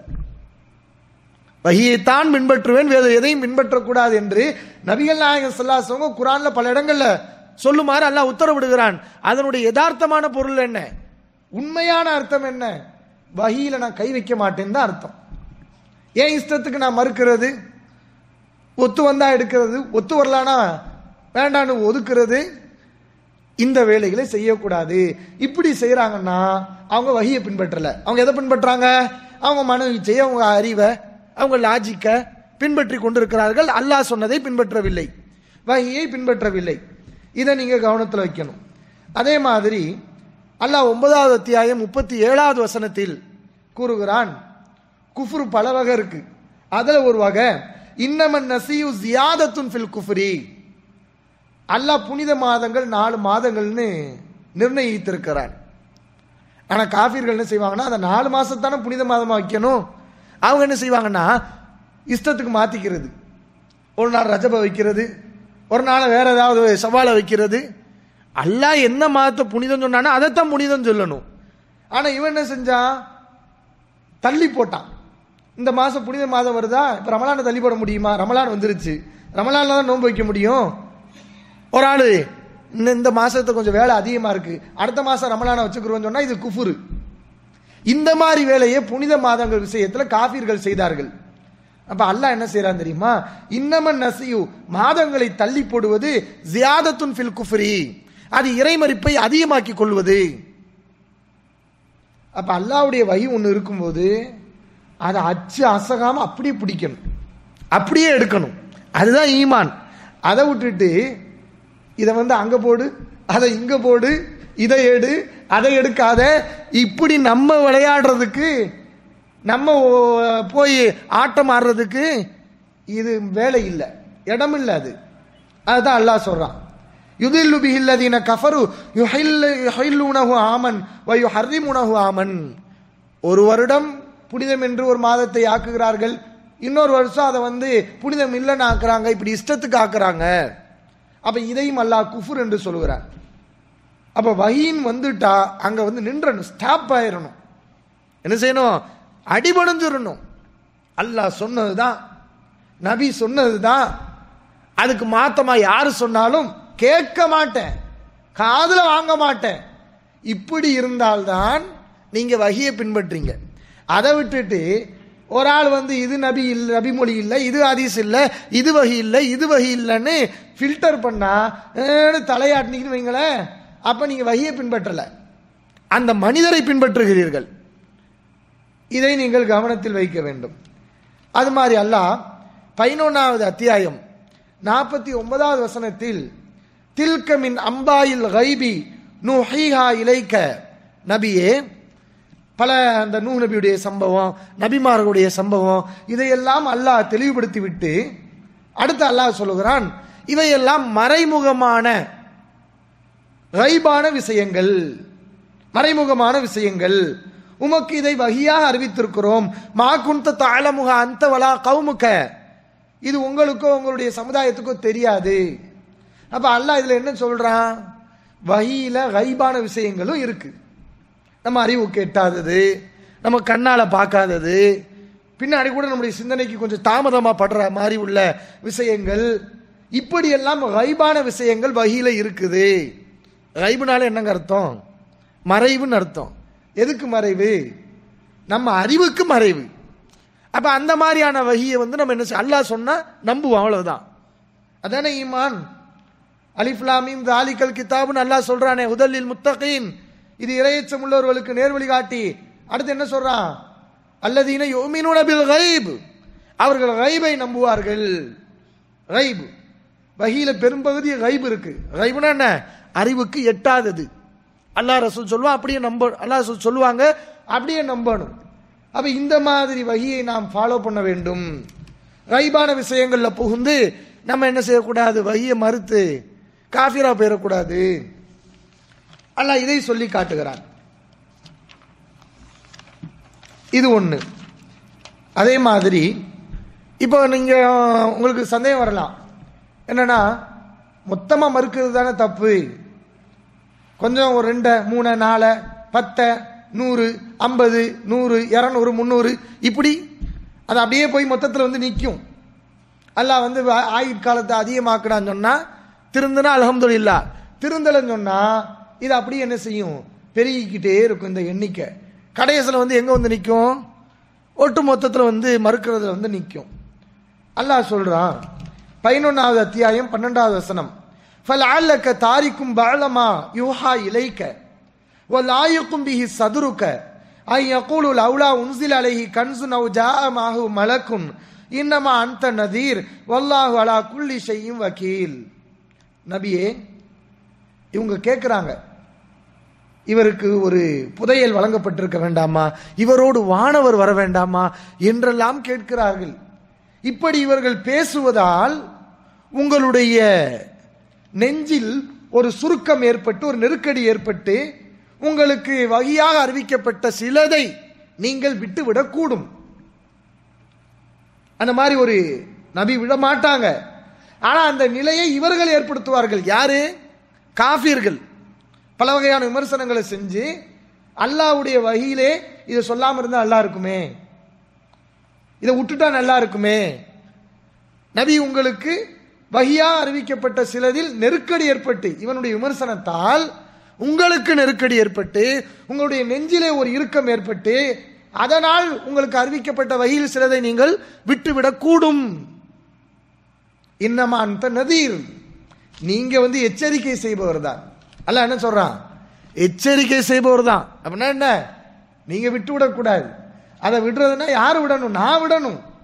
வகையைத்தான் பின்பற்றுவேன் வேறு எதையும் பின்பற்றக்கூடாது என்று நபிகள் நாயகன் சொல்லாசவங்க குரான்ல பல இடங்கள்ல சொல்லுமாறு அல்லாஹ் உத்தரவிடுகிறான் அதனுடைய யதார்த்தமான பொருள் என்ன உண்மையான அர்த்தம் என்ன வகையில நான் கை வைக்க மாட்டேன்னு தான் அர்த்தம் ஏன் இஷ்டத்துக்கு நான் மறுக்கிறது ஒத்து வந்தா எடுக்கிறது ஒத்து வரலானா வேண்டான்னு ஒதுக்குறது இந்த வேலைகளை செய்யக்கூடாது இப்படி செய்யறாங்கன்னா அவங்க வகையை பின்பற்றல அவங்க எதை பின்பற்றாங்க அவங்க மன இச்சையை அவங்க அறிவை அவங்க லாஜிக்க பின்பற்றி கொண்டிருக்கிறார்கள் அல்லாஹ் சொன்னதை பின்பற்றவில்லை வகையை பின்பற்றவில்லை இதை நீங்க கவனத்தில் வைக்கணும் அதே மாதிரி அல்லாஹ் ஒன்பதாவது அத்தியாயம் முப்பத்தி ஏழாவது வசனத்தில் கூறுகிறான் குஃப்ரு பல வகை இருக்கு அதுல ஒரு வகை இன்னமன் நசியு ஜியாதத்துன் ஃபில் குஃப்ரி அல்லாஹ் புனித மாதங்கள் நாலு மாதங்கள்னு நிர்ணயித்திருக்கிறார் ஆனா காஃபிர்கள் என்ன செய்வாங்கன்னா அந்த நாலு மாசத்தானே புனித மாதமா வைக்கணும் அவங்க என்ன செய்வாங்கன்னா இஷ்டத்துக்கு மாத்திக்கிறது ஒரு நாள் ரஜப வைக்கிறது ஒரு நாள் வேற ஏதாவது சவாலை வைக்கிறது அல்லாஹ் என்ன மாதத்தை புனிதம் சொன்னானோ அதைத்தான் புனிதம் சொல்லணும் ஆனா இவன் என்ன செஞ்சான் தள்ளி போட்டான் இந்த மாசம் புனித மாதம் வருதா இப்ப ரமலானை தள்ளி போட முடியுமா ரமலான் வந்துருச்சு ரமலான்ல தான் நோன்பு வைக்க முடியும் ஒரு ஆளு இந்த இந்த மாசத்துல கொஞ்சம் வேலை அதிகமா இருக்கு அடுத்த மாசம் ரமலானை வச்சுக்கிறோம்னு சொன்னா இது குஃபுரு இந்த மாதிரி வேலையை புனித மாதங்கள் விஷயத்துல காபீர்கள் செய்தார்கள் அப்ப அல்லாஹ் என்ன செய்யறான் தெரியுமா இன்னமன் நசியு மாதங்களை தள்ளி போடுவது ஜியாதத்துன் ஃபில் குஃப்ரி அது இறைமறிப்பை அதிகமாக்கி கொள்வது அப்ப அல்லாவுடைய வகி ஒன்று இருக்கும்போது அதை அச்சு அசகாம அப்படியே பிடிக்கணும் அப்படியே எடுக்கணும் அதுதான் ஈமான் அதை விட்டுட்டு இதை வந்து அங்கே போடு அதை இங்கே போடு இதை எடு அதை எடுக்காத இப்படி நம்ம விளையாடுறதுக்கு நம்ம ஓ- போய் ஆட்டம் ஆடுறதுக்கு இது வேலை இல்லை இடம் இல்லை அது அதுதான் அல்லாஹ் சொல்றான் யுதில்லு பிஹில்லதீன கஃபரு யுஹில்லு யுஹில்லுனஹு ஆமன் வ யுஹர்ரிமுனஹு ஆமன் ஒரு வருடம் புனிதம் என்று ஒரு மாதத்தை ஆக்குகிறார்கள் இன்னொரு வருஷம் அதை வந்து புனிதம் இல்லைன்னு ஆக்குறாங்க இப்படி இஷ்டத்துக்கு ஆக்குறாங்க அப்ப இதையும் அல்லாஹ் குஃபுர் என்று சொல்கிறார் அப்ப வஹீன் வந்துட்டா அங்க வந்து நின்றணும் ஸ்டாப் ஆயிரணும் என்ன செய்யணும் அடிபணிஞ்சிடணும் அல்லாஹ் சொன்னதுதான் நபி சொன்னதுதான் அதுக்கு மாத்தமா யாரு சொன்னாலும் கேட்க மாட்டேன் காதுல வாங்க மாட்டேன் இப்படி இருந்தால்தான் நீங்க வகியை பின்பற்றீங்க அதை விட்டுட்டு ஒரு ஆள் வந்து இது நபி இல்லை நபி மொழி இல்லை இது ஹதீஸ் இல்லை இது வகி இல்லை இது வகி இல்லைன்னு ஃபில்டர் பண்ணா ஏன்னு தலையாட்டினீங்கன்னு வைங்களேன் அப்ப நீங்க வகியை பின்பற்றல அந்த மனிதரை பின்பற்றுகிறீர்கள் இதை நீங்கள் கவனத்தில் வைக்க வேண்டும் அது மாதிரி அல்லாஹ் பதினொன்றாவது அத்தியாயம் நாற்பத்தி ஒன்பதாவது வசனத்தில் தில்க மின் அம்பாயில் கைபி நுஹீஹா இலைக்க நபியே பல அந்த நூ நபியுடைய சம்பவம் நபிமார்களுடைய சம்பவம் இதையெல்லாம் அல்லாஹ் தெளிவுபடுத்தி விட்டு அடுத்து அல்லாஹ் சொல்லுகிறான் இவையெல்லாம் மறைமுகமான கைபான விஷயங்கள் மறைமுகமான விஷயங்கள் உமக்கு இதை வகியாக அறிவித்திருக்கிறோம் மா குந்த தாளமுக அந்த வலா கவுமுக இது உங்களுக்கோ உங்களுடைய சமுதாயத்துக்கோ தெரியாது அப்ப அல்லாஹ் இதுல என்ன சொல்றான் வகியில கைபான விஷயங்களும் இருக்கு நம்ம அறிவுக்கு எட்டாதது நம்ம கண்ணால பார்க்காதது பின்னாடி கூட நம்முடைய சிந்தனைக்கு கொஞ்சம் தாமதமா படுற மாதிரி உள்ள விஷயங்கள் இப்படி எல்லாம் கைபான விஷயங்கள் வகியில இருக்குது கைபுனால என்னங்க அர்த்தம் மறைவுன்னு அர்த்தம் எதுக்கு மறைவு நம்ம அறிவுக்கு மறைவு அப்ப அந்த மாதிரியான வகியை வந்து நம்ம என்ன செய்ய- அல்லாஹ் சொன்னா நம்புவோம் அவ்வளவுதான் அதானே ஈமான் அலிஃப்லாமீம் தாலிக்கல் கிதாபுன்னு அல்லாஹ் சொல்றானே உதலில் முத்தகீன் இது இரையச்சம் உள்ளவர்களுக்கு நேர்வழி காட்டி அடுத்து என்ன சொல்றான் அல்லதீன யோமினூன பில் கைப் அவர்கள் கைபை நம்புவார்கள் கைப் வகியில பெரும்பகுதி கைப் இருக்கு கைப்னா என்ன அறிவுக்கு எட்டாதது அல்லாஹ் ரசூல் சொல்லுவான் அப்படியே நம்ப அல்லாஹ் ரசூல் சொல்லுவாங்க அப்படியே நம்பணும் அப்ப இந்த மாதிரி வகியை நாம் ஃபாலோ பண்ண வேண்டும் கைபான விஷயங்கள்ல புகுந்து நம்ம என்ன செய்யக்கூடாது வகியை மறுத்து காஃபிரா போயிடக்கூடாது அல்லாஹ் இதை சொல்லி காட்டுகிறான் இது ஒண்ணு அதே மாதிரி இப்போ நீங்க உங்களுக்கு சந்தேகம் வரலாம் என்னன்னா மொத்தமா மறுக்கிறது தானே தப்பு கொஞ்சம் ஒரு ரெண்டு மூணு நாலு பத்து நூறு ஐம்பது நூறு இரநூறு முந்நூறு இப்படி அது அப்படியே போய் மொத்தத்தில் வந்து நிற்கும் அல்லாஹ் வந்து வா- ஆயுட்காலத்தை அதிகமாக்குறான்னு சொன்னா திருந்துனா அல்ஹம்துலில்லா திருந்தலைன்னு சொன்னா இது அப்படியே என்ன செய்யும் பெருகிக்கிட்டே இருக்கும் இந்த எண்ணிக்கை கடைசியில் வந்து எங்க வந்து நிற்கும் ஒட்டு மொத்தத்தில் வந்து மறுக்கிறதுல வந்து நிற்கும் அல்லாஹ் சொல்றான் பதினொன்னாவது அத்தியாயம் பன்னெண்டாவது வசனம் ஃபல்அல்லக தாரிக்கும் பாலமா யூஹா இலைக்க வலாயுக்கும் பிஹி சதுருக்க ஐ யகூலு லவ்லா உன்சில் அலைஹி கன்சு நவ் ஜா மாஹு மலக்குன் இன்னமா அந்த நதீர் வல்லாஹு அலா குல்லி ஷையும் வக்கீல் நபியே இவங்க கேட்குறாங்க இவருக்கு ஒரு புதையல் வழங்கப்பட்டிருக்க வேண்டாமா இவரோடு வானவர் வர வேண்டாமா என்றெல்லாம் கேட்கிறார்கள் இப்படி இவர்கள் பேசுவதால் உங்களுடைய நெஞ்சில் ஒரு சுருக்கம் ஏற்பட்டு ஒரு நெருக்கடி ஏற்பட்டு உங்களுக்கு வகையாக அறிவிக்கப்பட்ட சிலதை நீங்கள் விட்டுவிடக்கூடும் அந்த மாதிரி ஒரு நபி விட மாட்டாங்க ஆனா அந்த நிலையை இவர்கள் ஏற்படுத்துவார்கள் யாரு காஃபியர்கள் பல வகையான விமர்சனங்களை செஞ்சு அல்லாஹ்வுடைய வகையிலே இதை சொல்லாம இருந்தா நல்லா இருக்குமே இதை விட்டுட்டா நல்லா இருக்குமே நபி உங்களுக்கு வகியா அறிவிக்கப்பட்ட சிலதில் நெருக்கடி ஏற்பட்டு இவனுடைய விமர்சனத்தால் உங்களுக்கு நெருக்கடி ஏற்பட்டு உங்களுடைய நெஞ்சிலே ஒரு இறுக்கம் ஏற்பட்டு அதனால் உங்களுக்கு அறிவிக்கப்பட்ட வகையில் சிலதை நீங்கள் விட்டுவிடக் கூடும் இன்னமா அந்த நதீர் நீங்க வந்து எச்சரிக்கை செய்பவர் தான் அல்ல என்ன சொல்றான் எச்சரிக்கை செய்பவர் தான் அப்படின்னா என்ன நீங்க விட்டு விடக்கூடாது அதை விடுறதுன்னா யார் விடணும் நான் விடணும்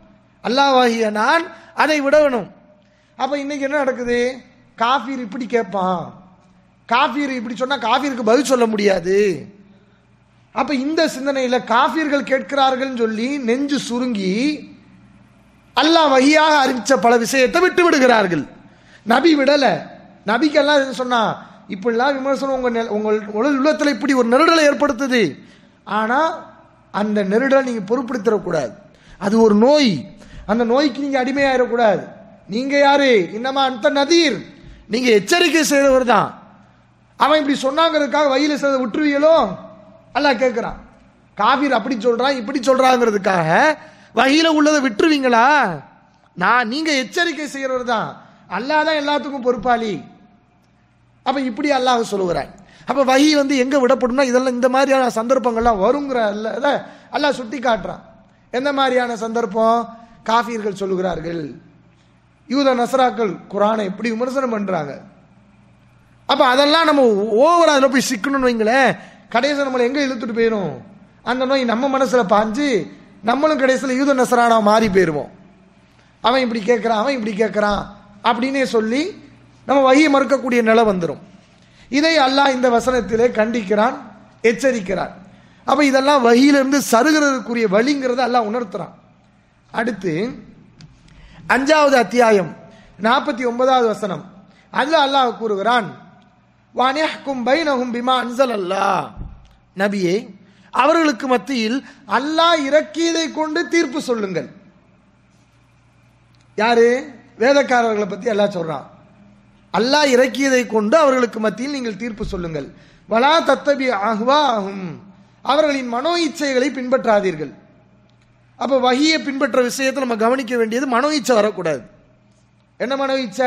அல்லாஹ்வாகிய நான் அதை விடணும் அப்ப இன்னைக்கு என்ன நடக்குது காஃபீர் இப்படி கேட்பான் காஃபீர் இப்படி சொன்னா காஃபீருக்கு பதில் சொல்ல முடியாது அப்ப இந்த சிந்தனையில காஃபீர்கள் கேட்கிறார்கள் சொல்லி நெஞ்சு சுருங்கி அல்லாஹ் வகியாக அறிவிச்ச பல விஷயத்தை விட்டு விடுகிறார்கள் நபி விடல நபிக்கெல்லாம் என்ன சொன்னா இப்படிலாம் விமர்சனம் உங்க நெ- உங்கள் உடல் உள்ளத்துல இப்படி ஒரு நெருடலை ஏற்படுத்துது ஆனா அந்த நெருடலை நீங்க பொருட்படுத்திடக்கூடாது அது ஒரு நோய் அந்த நோய்க்கு நீங்க அடிமையாயிடக்கூடாது நீங்க யாரு இன்னமா அந்த நதீர் நீங்க எச்சரிக்கை செய்தவர் தான் அவன் இப்படி சொன்னாங்கிறதுக்காக வயில செய்த விட்டுருவீங்களோ அல்லாஹ் கேட்கிறான் காபீர் அப்படி சொல்றான் இப்படி சொல்றாங்கிறதுக்காக வகையில உள்ளதை விட்டுருவீங்களா நான் நீங்க எச்சரிக்கை செய்யறவர் தான் அல்லாஹ் தான் எல்லாத்துக்கும் பொறுப்பாளி அப்ப இப்படி அல்லாஹ் சொல்லுகிறான் அப்ப வகி வந்து எங்க விடப்படும்னா இதெல்லாம் இந்த மாதிரியான சந்தர்ப்பங்கள்லாம் வருங்கிற அல்ல இதை அல்லாஹ் சுட்டி காட்டுறான் எந்த மாதிரியான சந்தர்ப்பம் காஃபியர்கள் சொல்லுகிறார்கள் யூத நசராக்கள் குரானை எப்படி விமர்சனம் பண்றாங்க அப்ப அதெல்லாம் நம்ம ஓவர் அதில் போய் சிக்கணும்னு வைங்களேன் கடைசியில் நம்மளை எங்க இழுத்துட்டு போயிடும் அந்த நோய் நம்ம மனசுல பாஞ்சு நம்மளும் கடைசியில் யூத நசரானா மாறி போயிருவோம் அவன் இப்படி கேட்கறான் அவன் இப்படி கேட்கறான் அப்படின்னே சொல்லி நம்ம வழியை மறுக்கக்கூடிய நிலை வந்துடும் இதை அல்லாஹ் இந்த வசனத்திலே கண்டிக்கிறான் எச்சரிக்கிறான் அப்ப இதெல்லாம் வழியிலிருந்து சருகிறதுக்குரிய வழிங்கிறத அல்லாஹ் உணர்த்துறான் அடுத்து அஞ்சாவது அத்தியாயம் நாற்பத்தி ஒன்பதாவது வசனம் அதுல அல்லாஹ் கூறுகிறான் வானியஹ்கும் பைனஹும் பிமா அன்சல் அல்லாஹ் நபியே அவர்களுக்கு மத்தியில் அல்லாஹ் இறக்கியதை கொண்டு தீர்ப்பு சொல்லுங்கள் யாரு வேதக்காரர்களை பத்தி அல்லாஹ் சொல்றான் அல்லாஹ் இறக்கியதை கொண்டு அவர்களுக்கு மத்தியில் நீங்கள் தீர்ப்பு சொல்லுங்கள் வலா தத்தபி அஹ்வா ஆகும் அவர்களின் மனோ இச்சைகளை பின்பற்றாதீர்கள் அப்ப வகியை பின்பற்ற விஷயத்தை நம்ம கவனிக்க வேண்டியது மனோ இச்சை வரக்கூடாது என்ன மனோ இச்சை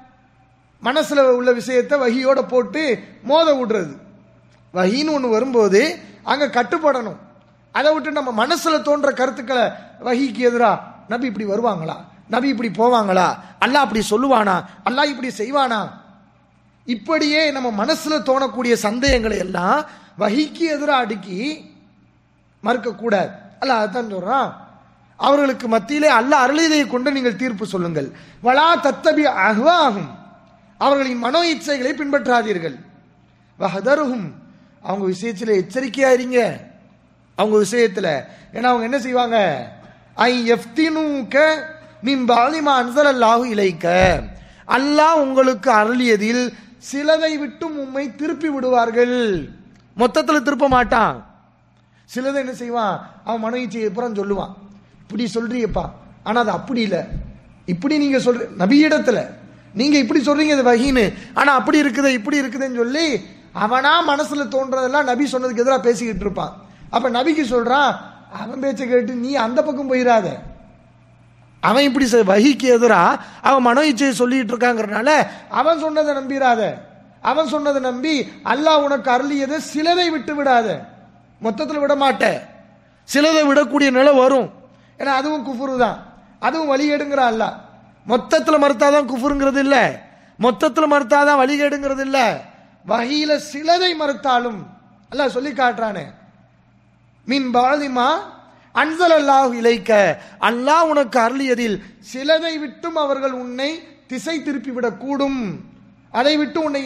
மனசுல உள்ள விஷயத்தை வகியோட போட்டு மோத விடுறது வகின்னு ஒன்று வரும்போது அங்க கட்டுப்படணும் அதை விட்டு நம்ம மனசுல தோன்ற கருத்துக்களை வகிக்கு எதிரா நபி இப்படி வருவாங்களா நபி இப்படி போவாங்களா அல்லாஹ் அப்படி சொல்லுவானா அல்லாஹ் இப்படி செய்வானா இப்படியே நம்ம மனசுல தோணக்கூடிய சந்தேகங்களை எல்லாம் வகிக்கு எதிராக அடுக்கி மறுக்கக்கூடாது அல்ல அதான் சொல்றான் அவர்களுக்கு மத்தியிலே அல்ல அருளிதை கொண்டு நீங்கள் தீர்ப்பு சொல்லுங்கள் வலா தத்தபி அஹ்வாகும் அவர்களின் மனோ இச்சைகளை பின்பற்றாதீர்கள் வஹதருஹும் அவங்க விஷயத்துல எச்சரிக்கையா இருங்க அவங்க விஷயத்துல ஏன்னா அவங்க என்ன செய்வாங்க ஐ எஃப்தினுக்க மின் பாலிமா அன்சலல்லாஹு இலைக்க அல்லாஹ் உங்களுக்கு அருளியதில் சிலதை விட்டும் உம்மை திருப்பி விடுவார்கள் மொத்தத்தில் திருப்ப மாட்டான் சிலதை என்ன செய்வான் அவன் மன இச்சையை புறம் சொல்லுவான் இப்படி சொல்றியப்பா ஆனா அது அப்படி இல்லை இப்படி நீங்க சொல்ற நபியிடத்துல நீங்க இப்படி சொல்றீங்க இது வகின்னு ஆனா அப்படி இருக்குது இப்படி இருக்குதுன்னு சொல்லி அவனா மனசுல தோன்றதெல்லாம் நபி சொன்னதுக்கு எதிராக பேசிக்கிட்டு இருப்பான் அப்ப நபிக்கு சொல்றான் அவன் பேச்சை கேட்டு நீ அந்த பக்கம் போயிடாத அவன் இப்படி செ- வகிக்கு எதிரா அவன் மனோ இச்சையை சொல்லிட்டு இருக்காங்கிறனால அவன் சொன்னதை நம்பிராத அவன் சொன்னதை நம்பி அல்லாஹ் உனக்கு அருளியதை சிலதை விட்டு விடாத மொத்தத்தில் விட மாட்ட சிலதை விடக்கூடிய நிலை வரும் ஏன்னா அதுவும் குஃபுரு தான் அதுவும் வழிகேடுங்கிற அல்லாஹ் மொத்தத்தில் மறுத்தாதான் குஃபுருங்கிறது இல்ல மொத்தத்தில் மறுத்தாதான் வழிகேடுங்கிறது இல்ல வகையில சிலதை மறுத்தாலும் அல்லாஹ் சொல்லி காட்டுறானே மின் பாலிமா அன்சல் அல்லாஹ் இலைக்க அல்லாஹ் உனக்கு அருளியதில் சிலதை விட்டும் அவர்கள் உன்னை திசை திருப்பி விடக்கூடும் அதை விட்டு உன்னை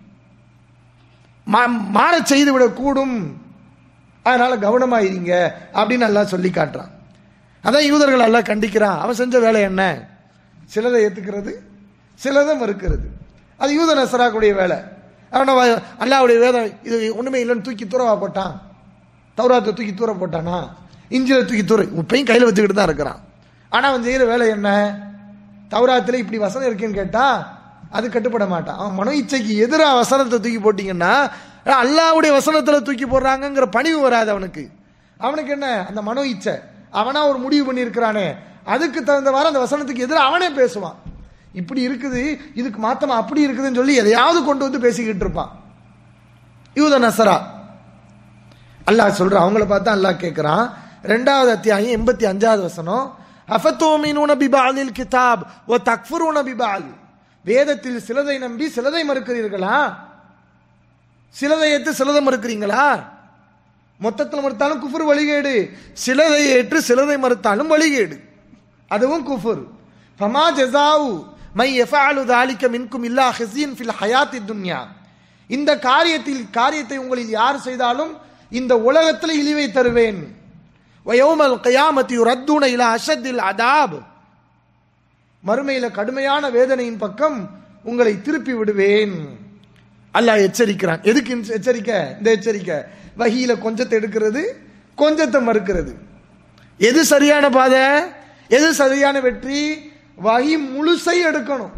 மா- மாறச் செய்து விடக்கூடும் அதனால கவனமாயிருங்க அப்படின்னு அல்லாஹ் சொல்லி காட்டுறான் அதான் யூதர்கள் அல்லாஹ் கண்டிக்கிறான் அவன் செஞ்ச வேலை என்ன சிலதை ஏத்துக்கிறது சிலதை மறுக்கிறது அது யூத நசராக்குடைய வேலை அவன அல்லாவுடைய வேதம் இது ஒண்ணுமே இல்லைன்னு தூக்கி தூரவா போட்டான் தௌராத்தை தூக்கி தூர போட்டானா இஞ்சில தூக்கி தூர இப்பயும் கையில் வச்சுக்கிட்டு தான் இருக்கிறான் ஆனா அவன் செய்யற வேலை என்ன தௌராத்துல இப்படி வசனம் இருக்குன்னு கேட்டா அது கட்டுப்பட மாட்டான் அவன் மனோ இச்சைக்கு எதிராக வசனத்தை தூக்கி போட்டீங்கன்னா அல்லாவுடைய வசனத்துல தூக்கி போடுறாங்கங்கிற பணிவு வராது அவனுக்கு அவனுக்கு என்ன அந்த மனோ இச்சை அவனா ஒரு முடிவு பண்ணியிருக்கிறானே அதுக்கு தகுந்தவாறு அந்த வசனத்துக்கு எதிராக அவனே பேசுவான் இப்படி இருக்குது இதுக்கு மாத்தமா அப்படி இருக்குதுன்னு சொல்லி எதையாவது கொண்டு வந்து பேசிக்கிட்டு இருப்பான் யூத நசரா அல்லாஹ் சொல்றான் அவங்கள பார்த்தா அல்லாஹ் கேட்கிறான் ரெண்டாவது அத்தியாயம் எண்பத்தி அஞ்சாவது வசனம் அஃபத்தோமினூன பிபாலில் கிதாப் ஓ தக்ஃபுரூன பிபால் வேதத்தில் சிலதை நம்பி சிலதை மறுக்கிறீர்களா சிலதை ஏற்று சிலதை மறுக்கிறீங்களா மொத்தத்தில் மறுத்தாலும் குஃபர் வழிகேடு சிலதை ஏற்று சிலதை மறுத்தாலும் வழிகேடு அதுவும் குஃபுர் ஃபமா ஜஸாவு மை எஃபாலு தாலிக்க மின்கும் இல்லா ஹிஸின் ஃபில் ஹயாத்தி துன்யா இந்த காரியத்தில் காரியத்தை உங்களில் யார் செய்தாலும் இந்த உலகத்தில் இழிவை தருவேன் வயோமல் கயாமத்தி ரத்தூன இலா அஷத்தில் அதாப் மறுமையில கடுமையான வேதனையின் பக்கம் உங்களை திருப்பி விடுவேன் அல்லாஹ் எச்சரிக்கிறான் எதுக்கு இந்த எச்சரிக்கை இந்த எச்சரிக்கை வகியில கொஞ்சத்தை எடுக்கிறது கொஞ்சத்தை மறுக்கிறது எது சரியான பாதை எது சரியான வெற்றி வகி முழுசை எடுக்கணும்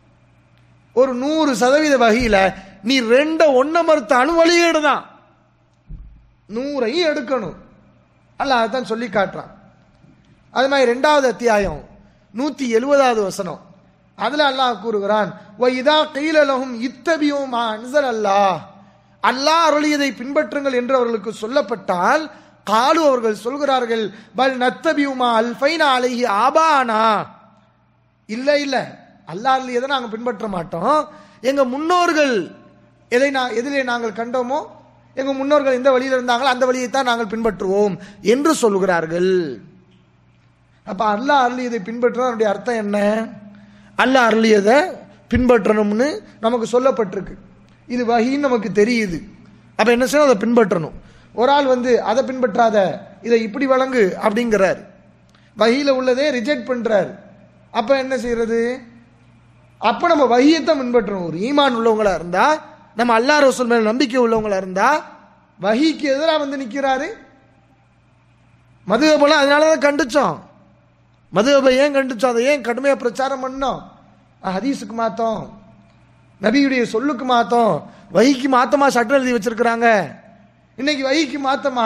ஒரு நூறு சதவீத வகையில நீ ரெண்ட ஒன்ன மறுத்தாலும் வழியேடு தான் நூறையும் எடுக்கணும் அல்ல அதான் சொல்லி காட்டுறான் அது மாதிரி ரெண்டாவது அத்தியாயம் நூத்தி எழுபதாவது வசனம் அதுல அல்லாஹ் கூறுகிறான் இதா கைலலகும் இத்தபியும் அன்சல் அல்லாஹ் அல்லாஹ் அருளியதை பின்பற்றுங்கள் என்று அவர்களுக்கு சொல்லப்பட்டால் காலு அவர்கள் சொல்கிறார்கள் பல் நத்தபியுமா அல்ஃபைனா அலைஹி ஆபானா இல்ல இல்ல அல்லாஹ் எதை நாங்கள் பின்பற்ற மாட்டோம் எங்க முன்னோர்கள் எதை நான் எதிலே நாங்கள் கண்டோமோ எங்க முன்னோர்கள் எந்த வழியில் இருந்தாங்களோ அந்த வழியைத்தான் நாங்கள் பின்பற்றுவோம் என்று சொல்கிறார்கள் அப்ப அல்லாஹ் அருளியதை பின்பற்றணும் அதனுடைய அர்த்தம் என்ன அல்லாஹ் அருளியதை பின்பற்றணும்னு நமக்கு சொல்லப்பட்டிருக்கு இது வகின்னு நமக்கு தெரியுது அப்ப என்ன செய்யணும் அதை பின்பற்றணும் ஒரு ஆள் வந்து அதை பின்பற்றாத இதை இப்படி வழங்கு அப்படிங்கிறார் வகியில உள்ளதே ரிஜெக்ட் பண்றார் அப்ப என்ன செய்யறது அப்ப நம்ம வகியத்தை பின்பற்றணும் ஒரு ஈமான் உள்ளவங்களா இருந்தா நம்ம அல்லா ரசூல் மேல நம்பிக்கை உள்ளவங்களா இருந்தா வகிக்கு எதிராக வந்து நிக்கிறாரு மதுகபெல்லாம் அதனால தான் கண்டிச்சோம் மதுகபை ஏன் கண்டிச்சோம் அதை ஏன் கடுமையா பிரச்சாரம் பண்ணோம் அஹ், ஹதீஸுக்கு மாத்தோம் நபியுடைய சொல்லுக்கு மாத்தோம் வகிக்கு மாத்தமா சட்டம் எழுதி வச்சிருக்கிறாங்க இன்னைக்கு வகிக்கு மாத்தமா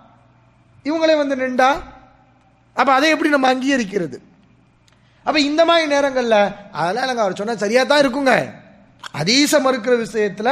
இவங்களே வந்து நின்றா அப்ப அதை எப்படி நம்ம அங்கீகரிக்கிறது அப்ப இந்த மாதிரி நேரங்கள்ல அதெல்லாம் எனக்கு அவர் சொன்னா சரியா தான் இருக்குங்க அதீச மறுக்கிற விஷயத்துல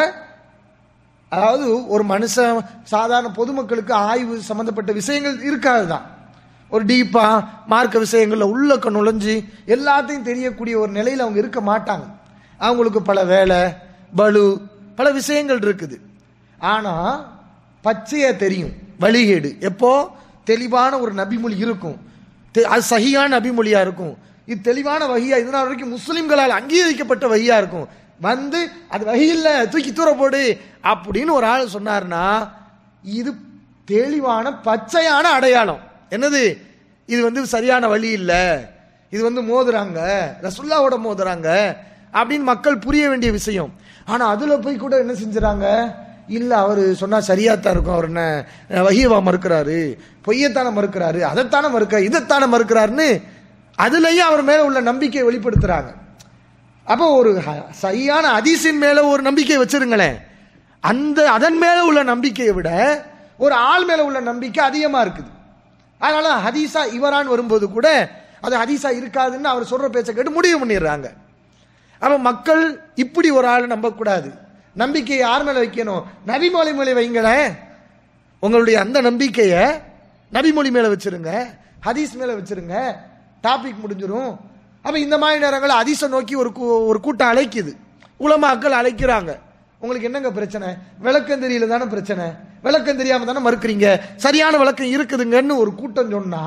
அதாவது ஒரு மனுஷன் சாதாரண பொதுமக்களுக்கு ஆய்வு சம்பந்தப்பட்ட விஷயங்கள் இருக்காது தான் ஒரு டீப்பா மார்க்க விஷயங்கள்ல உள்ளக்க நுழைஞ்சு எல்லாத்தையும் தெரியக்கூடிய ஒரு நிலையில அவங்க இருக்க மாட்டாங்க அவங்களுக்கு பல வேலை பலு பல விஷயங்கள் இருக்குது ஆனா பச்சையா தெரியும் வழிகேடு எப்போ தெளிவான ஒரு நபிமொழி இருக்கும் தெ- அது சகியான நபிமொழியா இருக்கும் இது தெளிவான வகையா இதனால் வரைக்கும் முஸ்லிம்களால் அங்கீகரிக்கப்பட்ட வகையா இருக்கும் வந்து அது வகை இல்ல தூக்கி தூர போடு அப்படின்னு ஒரு ஆள் சொன்னார்னா இது தெளிவான பச்சையான அடையாளம் என்னது இது வந்து சரியான வழி இல்ல இது வந்து மோதுறாங்க ரசுல்லாவோட மோதுறாங்க அப்படின்னு மக்கள் புரிய வேண்டிய விஷயம் ஆனா அதுல போய் கூட என்ன செஞ்சுறாங்க இல்ல அவர் சொன்னா சரியா தான் இருக்கும் அவர் என்ன வகியவா மறுக்கிறாரு பொய்யத்தானே மறுக்கிறாரு அதைத்தானே மறுக்கிறார் இதைத்தானே மறுக்கிறாருன்னு அதுலயும் அவர் மேல உள்ள நம்பிக்கையை வெளிப்படுத்துறாங்க அப்போ ஒரு ஹ- சரியான அதிசின் மேல ஒரு நம்பிக்கை வச்சிருங்களேன் அந்த அதன் மேல உள்ள நம்பிக்கையை விட ஒரு ஆள் மேல உள்ள நம்பிக்கை அதிகமா இருக்குது அதனால ஹதீஸா இவரான் வரும்போது கூட அது ஹதீஸா இருக்காதுன்னு அவர் சொல்ற பேச்சை கேட்டு முடிவு பண்ணிடுறாங்க அப்ப மக்கள் இப்படி ஒரு ஆள் நம்பக்கூடாது நம்பிக்கையை யார் மேல வைக்கணும் நபிமொழி மேலே வைங்களேன் உங்களுடைய அந்த நம்பிக்கையை நபிமொழி மேல வச்சிருங்க ஹதீஸ் மேல வச்சிருங்க டாபிக் முடிஞ்சிரும் அப்ப இந்த மாதிரி நேரங்களில் ஹதீஸை நோக்கி ஒரு கூ- ஒரு கூட்டம் அழைக்குது உலமாக்கள் அழைக்கிறாங்க உங்களுக்கு என்னங்க பிரச்சனை விளக்கம் தெரியல தானே பிரச்சனை விளக்கம் தெரியாம தானே மறுக்கிறீங்க சரியான விளக்கம் இருக்குதுங்கன்னு ஒரு கூட்டம் சொன்னா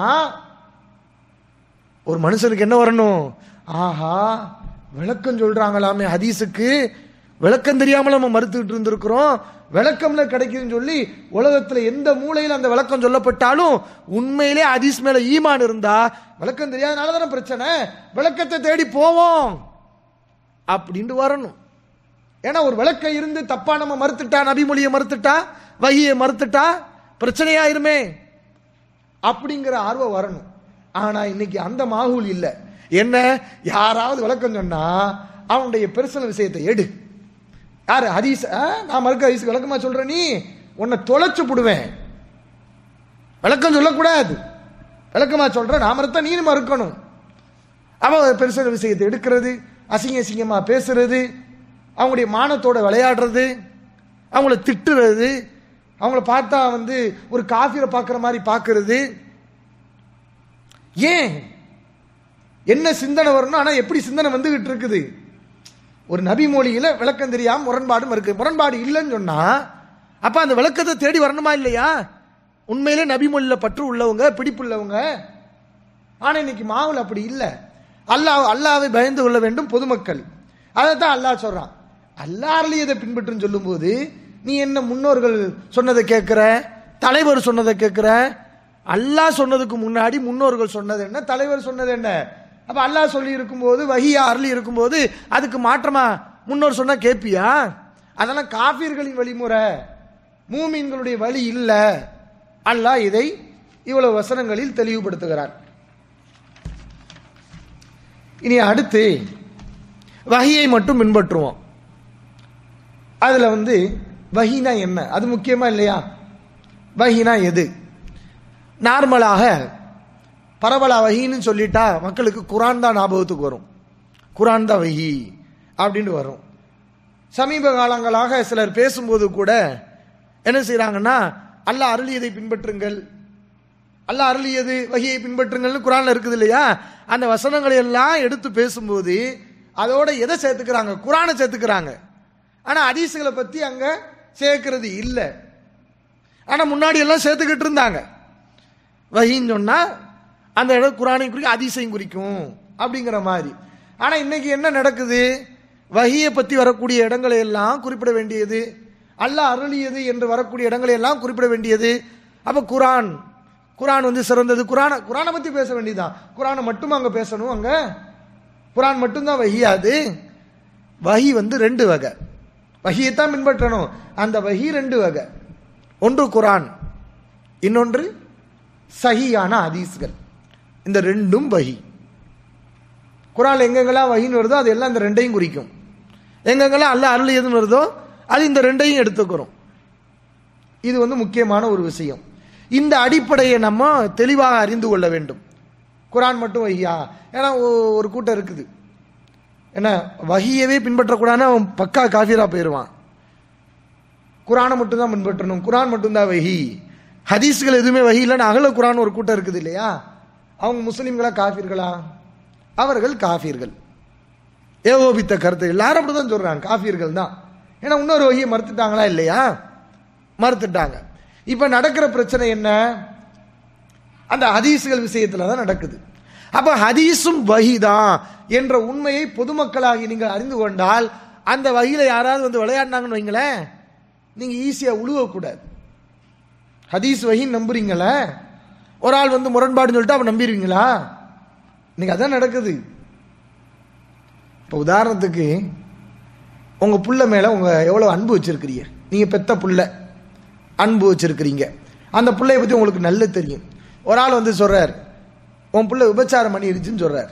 ஒரு மனுஷனுக்கு என்ன வரணும் ஆஹா விளக்கம் சொல்றாங்களாமே ஹதீஸுக்கு விளக்கம் தெரியாம நம்ம மறுத்துக்கிட்டு இருந்திருக்கிறோம் விளக்கம்ல கிடைக்குதுன்னு சொல்லி உலகத்துல எந்த மூலையில அந்த விளக்கம் சொல்லப்பட்டாலும் உண்மையிலே ஹதீஸ் மேல ஈமான் இருந்தா விளக்கம் தெரியாதனால தானே பிரச்சனை விளக்கத்தை தேடி போவோம் அப்படின்ட்டு வரணும் ஏன்னா ஒரு விளக்கம் இருந்து தப்பா நம்ம மறுத்துட்டா நபிமொழியை மறுத்துட்டா வகியை மறுத்துட்டா பிரச்சனையாயிருமே அப்படிங்கிற ஆர்வம் வரணும் ஆனா இன்னைக்கு அந்த மாகூல் இல்ல என்ன யாராவது விளக்கம் சொன்னா அவனுடைய பெர்சனல் விஷயத்தை எடு யாரு ஹதீஸ் ஆ? நான் மறுக்க ஹதீஸ் விளக்கமா சொல்ற நீ உன்னை தொலைச்சு போடுவேன் விளக்கம் சொல்லக்கூடாது விளக்கமா சொல்ற நான் மறுத்தா நீ மறுக்கணும் அவன் பெருசல் விஷயத்தை எடுக்கிறது அசிங்க அசிங்கமா பேசுறது அவங்களுடைய மானத்தோட விளையாடுறது அவங்கள திட்டுறது அவங்கள பார்த்தா வந்து ஒரு காஃபிரை பார்க்குற மாதிரி பார்க்கறது ஏன் என்ன சிந்தனை வரணும் ஆனா எப்படி சிந்தனை வந்துகிட்டு இருக்குது ஒரு நபி மொழியில விளக்கம் தெரியாம முரண்பாடும் இருக்கு முரண்பாடு இல்லைன்னு சொன்னா அப்ப அந்த விளக்கத்தை தேடி வரணுமா இல்லையா உண்மையிலே நபி மொழியில பற்று உள்ளவங்க பிடிப்பு உள்ளவங்க ஆனா இன்னைக்கு மாவுல அப்படி இல்லை அல்லாஹ் அல்லாவை பயந்து கொள்ள வேண்டும் பொதுமக்கள் அதைத்தான் அல்லாஹ் சொல்றான் அல்லாஹ்லயே இதை பின்பற்றுன்னு சொல்லும்போது நீ என்ன முன்னோர்கள் சொன்னதை கேட்கிற தலைவர் சொன்னதை கேட்கிற அல்லாஹ் சொன்னதுக்கு முன்னாடி முன்னோர்கள் சொன்னது என்ன தலைவர் சொன்னது என்ன அப்ப அல்லாஹ் சொல்லி இருக்கும்போது வஹியா அருளி இருக்கும்போது அதுக்கு மாற்றமா முன்னோர் சொன்னா கேப்பியா அதெல்லாம் காஃபிர்களின் வழிமுறை மூமின்களுடைய வழி இல்ல அல்லாஹ் இதை இவ்வளவு வசனங்களில் தெளிவுபடுத்துகிறார் இனி அடுத்து வஹியை மட்டும் பின்பற்றுவோம் அதுல வந்து வஹினா என்ன அது முக்கியமா இல்லையா வஹினா எது நார்மலாக பரவலா வஹின்னு சொல்லிட்டா மக்களுக்கு குரான் தான் ஞாபகத்துக்கு வரும் குரான் தான் வஹி அப்படின்னு வரும் சமீப காலங்களாக சிலர் பேசும்போது கூட என்ன செய்றாங்கன்னா அல்லாஹ் அருளியதை பின்பற்றுங்கள் அல்லாஹ் அருளியது வகையை பின்பற்றுங்கள்னு குரான்ல இருக்குது இல்லையா அந்த வசனங்களை எல்லாம் எடுத்து பேசும்போது அதோட எதை சேர்த்துக்கிறாங்க குரானை சேர்த்துக்கிறாங்க ஆனா ஹதீஸுகளை பத்தி அங்க சேர்க்கிறது இல்லை ஆனா முன்னாடி எல்லாம் சேர்த்துக்கிட்டு இருந்தாங்க வஹின்னு சொன்னா அந்த இடம் குரானையும் குறிக்கும் அதிசயம் குறிக்கும் அப்படிங்கிற மாதிரி ஆனா இன்னைக்கு என்ன நடக்குது வஹியை பத்தி வரக்கூடிய இடங்களை எல்லாம் குறிப்பிட வேண்டியது அல்லாஹ் அருளியது என்று வரக்கூடிய இடங்களை எல்லாம் குறிப்பிட வேண்டியது அப்ப குரான் குரான் வந்து சிறந்தது குரானை குரானை பத்தி பேச வேண்டியதுதான் குரானை மட்டும் அங்க பேசணும் அங்க குரான் மட்டும்தான் வஹியாது வஹி வந்து ரெண்டு வகை வஹியைத்தான் பின்பற்றணும் அந்த வஹி ரெண்டு வகை ஒன்று குரான் இன்னொன்று சஹியான ஹதீஸ்கள் இந்த ரெண்டும் வஹி குரான் எங்கெங்கெல்லாம் வஹின்னு வருதோ அது எல்லாம் இந்த ரெண்டையும் குறிக்கும் எங்கெங்கெல்லாம் அல்ல அருள் எதுன்னு வருதோ அது இந்த ரெண்டையும் எடுத்துக்கிறோம் இது வந்து முக்கியமான ஒரு விஷயம் இந்த அடிப்படையை நம்ம தெளிவாக அறிந்து கொள்ள வேண்டும் குரான் மட்டும் வஹியா ஏன்னா ஒ- ஒரு கூட்டம் இருக்குது என்ன வஹியவே பின்பற்றக்கூடாதுன்னு அவன் பக்கா காஃபிரா போயிடுவான் குரானை மட்டும்தான் பின்பற்றணும் குரான் மட்டும்தான் வஹி ஹதீஸ்கள் எதுவுமே வஹி இல்லைன்னு அகல குரான் ஒரு கூட்டம் இருக்குது இல்லையா அவங்க முஸ்லீம்களா காஃபிர்களா அவர்கள் காஃபிர்கள் ஏகோபித்த கருத்து எல்லாரும் அப்படிதான் சொல்றாங்க காஃபிர்கள் தான் ஏன்னா இன்னொரு வகையை மறுத்துட்டாங்களா இல்லையா மறுத்துட்டாங்க இப்ப நடக்கிற பிரச்சனை என்ன அந்த ஹதீஸ்கள் விஷயத்துல தான் நடக்குது அப்ப ஹதீஸும் வஹிதான் என்ற உண்மையை பொதுமக்களாகி நீங்கள் அறிந்து கொண்டால் அந்த வகையில யாராவது வந்து விளையாடினாங்கன்னு வைங்களேன் நீங்க ஈஸியா உழுவக்கூடாது ஹதீஸ் வஹின்னு நம்புறீங்களே ஒரு ஆள் வந்து முரண்பாடுன்னு சொல்லிட்டு அவன் நம்பிடுவீங்களா இன்னைக்கு அதான் நடக்குது இப்போ உதாரணத்துக்கு உங்க புள்ள மேல உங்க எவ்வளவு அன்பு வச்சிருக்கிறீங்க நீங்க பெத்த புள்ள அன்பு வச்சிருக்கிறீங்க அந்த புள்ளைய பத்தி உங்களுக்கு நல்ல தெரியும் ஒரு ஆள் வந்து சொல்றார் உன் புள்ள விபச்சாரம் பண்ணிருச்சுன்னு சொல்றார்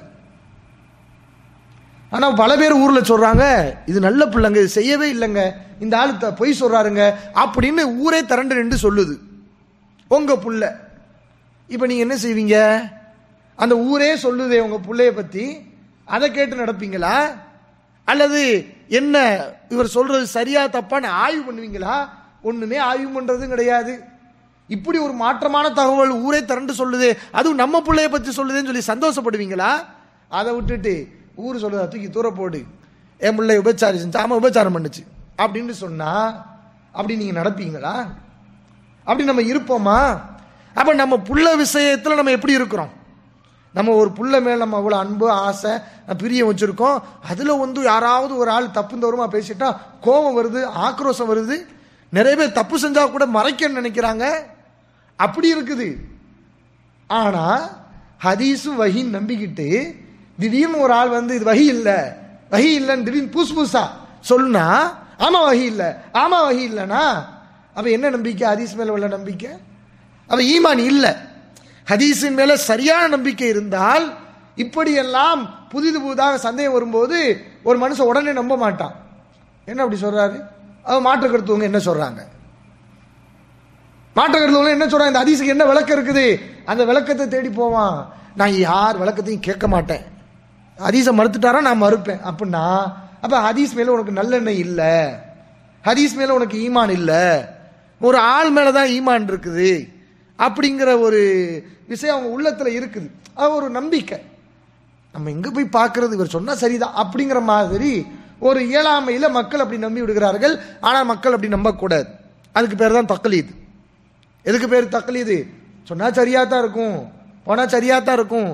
ஆனா பல பேர் ஊர்ல சொல்றாங்க இது நல்ல பிள்ளைங்க இது செய்யவே இல்லைங்க இந்த ஆளு த- பொய் சொல்றாருங்க அப்படின்னு ஊரே திரண்டு நின்று சொல்லுது உங்க புள்ள இப்ப நீங்க என்ன செய்வீங்க அந்த ஊரே சொல்லுதே உங்க புள்ளைய பத்தி அதை கேட்டு நடப்பீங்களா அல்லது என்ன இவர் சொல்றது சரியா தப்பான்னு ஆய்வு பண்ணுவீங்களா ஒண்ணுமே ஆய்வு பண்றதும் கிடையாது இப்படி ஒரு மாற்றமான தகவல் ஊரே திரண்டு சொல்லுது அதுவும் நம்ம பிள்ளைய பத்தி சொல்லுதுன்னு சொல்லி சந்தோஷப்படுவீங்களா அதை விட்டுட்டு ஊர் சொல்லுதா தூக்கி தூர போடு என் பிள்ளை விபச்சாரம் செஞ்சு ஆமா விபச்சாரம் பண்ணுச்சு அப்படின்னு சொன்னா அப்படி நீங்க நடப்பீங்களா அப்படி நம்ம இருப்போமா அப்ப நம்ம புள்ள விஷயத்துல நம்ம எப்படி இருக்கிறோம் நம்ம ஒரு புள்ள மேல நம்ம அவ்வளவு அன்பு ஆசை பிரியம் வச்சிருக்கோம் அதுல வந்து யாராவது ஒரு ஆள் தப்பு தவறுமா பேசிட்டா கோபம் வருது ஆக்ரோஷம் வருது நிறைய பேர் தப்பு செஞ்சா கூட மறைக்க நினைக்கிறாங்க அப்படி இருக்குது ஆனா ஹதீஸும் வஹின்னு நம்பிக்கிட்டு திடீர்னு ஒரு ஆள் வந்து இது வஹி இல்ல வஹி இல்லைன்னு திடீர்னு புதுசு புதுசா சொன்னா ஆமா வஹி இல்ல ஆமா வஹி இல்லனா அப்ப என்ன நம்பிக்கை ஹதீஸ் மேல உள்ள நம்பிக்கை அப்ப ஈமான் இல்ல ஹதீஸின் மேல சரியான நம்பிக்கை இருந்தால் இப்படியெல்லாம் புதிது புதிதாக சந்தேகம் வரும்போது ஒரு மனுஷன் உடனே நம்ப மாட்டான் என்ன அப்படி சொல்றாரு அவன் மாற்று கருத்துவங்க என்ன சொல்றாங்க மாற்று கருத்துவங்க என்ன சொல்றாங்க இந்த ஹதீஸுக்கு என்ன விளக்கம் இருக்குது அந்த விளக்கத்தை தேடி போவான் நான் யார் விளக்கத்தையும் கேட்க மாட்டேன் ஹதீஸை மறுத்துட்டாரா நான் மறுப்பேன் அப்படின்னா அப்ப ஹதீஸ் மேல உனக்கு நல்லெண்ணெய் இல்ல ஹதீஸ் மேல உனக்கு ஈமான் இல்ல ஒரு ஆள் மேலதான் ஈமான் இருக்குது அப்படிங்கிற ஒரு விஷயம் அவங்க உள்ளத்துல இருக்குது அது ஒரு நம்பிக்கை நம்ம எங்க போய் பார்க்கிறது இவர் சொன்னா சரிதான் அப்படிங்கிற மாதிரி ஒரு இயலாமையில மக்கள் அப்படி நம்பி விடுகிறார்கள் ஆனால் மக்கள் அப்படி நம்பக்கூடாது அதுக்கு பேர் தான் தக்லீது எதுக்கு பேர் தக்லீது சொன்னா சரியா தான் இருக்கும் போனா சரியா தான் இருக்கும்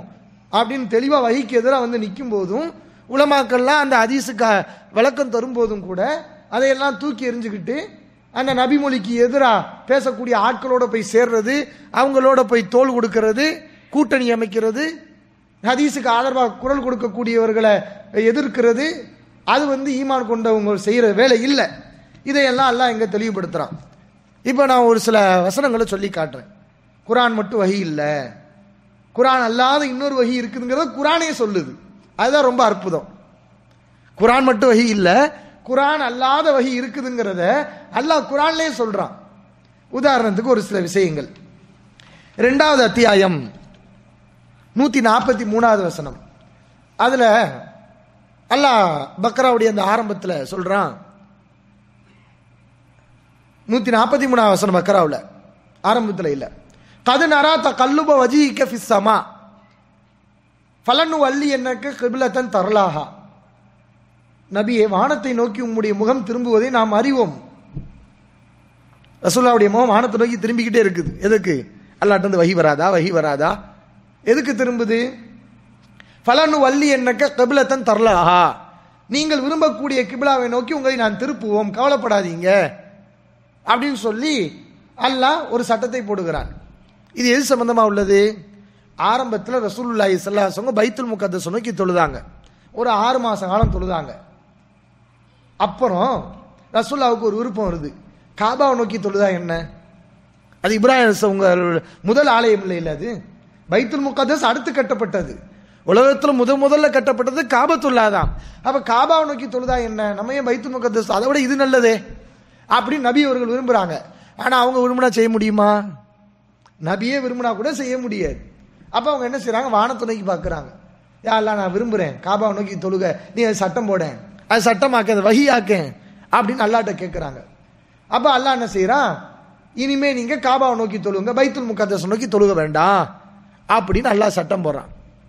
அப்படின்னு தெளிவாக வகிக்கு எதிராக வந்து நிற்கும் போதும் உலமாக்கள்லாம் அந்த ஹதீஸுக்கு விளக்கம் தரும்போதும் கூட அதையெல்லாம் தூக்கி எறிஞ்சுக்கிட்டு அந்த நபிமொழிக்கு எதிராக பேசக்கூடிய ஆட்களோட போய் சேர்றது அவங்களோட போய் தோல் கொடுக்கறது கூட்டணி அமைக்கிறது ஹதீஸுக்கு ஆதரவாக குரல் கொடுக்கக்கூடியவர்களை எதிர்க்கிறது அது வந்து ஈமான் கொண்டவங்க செய்கிற வேலை இல்லை இதையெல்லாம் எல்லாம் இங்கே தெளிவுபடுத்துகிறான் இப்போ நான் ஒரு சில வசனங்களை சொல்லி காட்டுறேன் குரான் மட்டும் வகி இல்லை குரான் அல்லாத இன்னொரு வகி இருக்குதுங்கிறத குரானே சொல்லுது அதுதான் ரொம்ப அற்புதம் குரான் மட்டும் வகி இல்லை குரான் அல்லாத வகி இருக்குதுங்கிறத அல்லாஹ் குரான்லேயே சொல்றான் உதாரணத்துக்கு ஒரு சில விஷயங்கள் ரெண்டாவது அத்தியாயம் நூத்தி நாற்பத்தி மூணாவது வசனம் அதுல அல்லாஹ் பக்ராவுடைய அந்த ஆரம்பத்தில் சொல்றான் நூத்தி நாற்பத்தி மூணாவது வசனம் பக்ராவில் ஆரம்பத்தில் இல்லை கது நரா த கல்லுப வஜிக்க ஃபிஸ்ஸமா ஃபலனு வள்ளி என்னக்கு கிபிலத்தன் தரலாகா நபியே வானத்தை நோக்கி உம்முடைய முகம் திரும்புவதை நாம் அறிவோம் ரசூல்லாவுடைய முகம் வானத்தை நோக்கி திரும்பிக்கிட்டே இருக்குது எதுக்கு அல்லாட்ட இருந்து வகி வராதா வகி வராதா எதுக்கு திரும்புது ஃபலனு வள்ளி என்னக்க கபிலத்தன் தரலாகா நீங்கள் விரும்பக்கூடிய கிபிலாவை நோக்கி உங்களை நான் திருப்புவோம் கவலைப்படாதீங்க அப்படின்னு சொல்லி அல்லாஹ் ஒரு சட்டத்தை போடுகிறான் இது எது சம்பந்தமா உள்ளது ஆரம்பத்தில் ரசூலுல்லாஹி ஸல்லல்லாஹு பைத்துல் முகத்தஸ் நோக்கி தொழுதாங்க ஒரு ஆறு மாச காலம் தொழுதாங்க அப்புறம் ரசூல்லாவுக்கு ஒரு விருப்பம் வருது காபாவை நோக்கி தொழுதா என்ன அது இப்ராஹிம் உங்க முதல் ஆலயம் இல்லை இல்ல அது பைத்துல் முகத்தஸ் அடுத்து கட்டப்பட்டது உலகத்தில் முத முதல்ல கட்டப்பட்டது காபத்துல்லா தான் அப்ப காபாவை நோக்கி தொழுதா என்ன நம்ம ஏன் பைத்துல் முகத்தஸ் அதை விட இது நல்லதே அப்படின்னு நபி அவர்கள் விரும்புறாங்க ஆனா அவங்க விரும்பினா செய்ய முடியுமா நபியே விரும்பினா கூட செய்ய முடியாது அப்ப அவங்க என்ன செய்றாங்க வானத்தை நோக்கி பார்க்கறாங்க யா அல்லா நான் விரும்புறேன் காபாவை நோக்கி தொழுக நீ அது சட்டம் போட அது சட்டமாக்க அது வஹியாக்க அப்படின்னு அல்லாட்ட கேட்கறாங்க அப்ப அல்லாஹ் என்ன செய்யறான் இனிமே நீங்க காபாவை நோக்கி தொழுங்க பைத்துல் முகத்தஸ் நோக்கி தொழுக வேண்டாம் அப்படின்னு அல்லாஹ் சட்டம் போடுறான்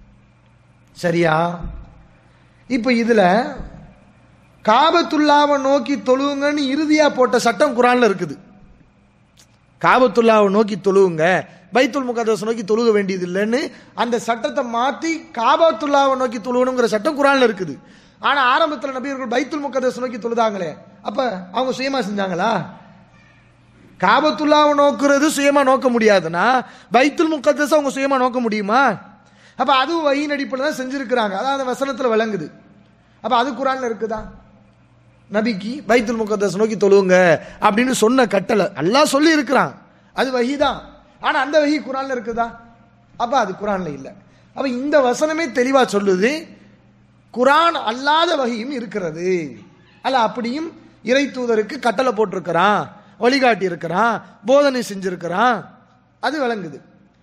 சரியா இப்ப இதுல காபத்துல்லாவை நோக்கி தொழுவுங்கன்னு இறுதியா போட்ட சட்டம் குரான்ல இருக்குது காபத்துல்லாவை நோக்கி தொழுவுங்க பைத்துல் முகதஸ் நோக்கி தொழுக வேண்டியது இல்லைன்னு அந்த சட்டத்தை மாத்தி காபத்துல்லாவை நோக்கி தொழுகணுங்கிற சட்டம் குரான்ல இருக்குது ஆனா ஆரம்பத்தில் நபியர்கள் பைத்துல் முகதஸ் நோக்கி தொழுதாங்களே அப்ப அவங்க சுயமா செஞ்சாங்களா காபத்துல்லாவை நோக்குறது சுயமா நோக்க முடியாதுன்னா பைத்துல் முகத்தஸ் அவங்க சுயமா நோக்க முடியுமா அப்ப அதுவும் வயின் அடிப்படையில் தான் செஞ்சிருக்கிறாங்க அதான் அந்த வசனத்தில் விளங்குது அப்ப அது குரான்ல இருக்குதா நபிக்கு பைத்துல் முகத்தஸ் நோக்கி தொழுவுங்க அப்படின்னு சொன்ன கட்டளை எல்லாம் சொல்லி இருக்கிறான் அது வஹி தான் ஆனா அந்த வஹி குரான்ல இருக்குதா அப்ப அது குரான்ல இல்லை அப்ப இந்த வசனமே தெளிவா சொல்லுது குரான் அல்லாத வகையும் இருக்கிறது அல்ல அப்படியும் இறை தூதருக்கு கட்டளை போட்டிருக்கிறான் வழிகாட்டி இருக்கிறான் போதனை செஞ்சிருக்கிறான் அது விளங்குது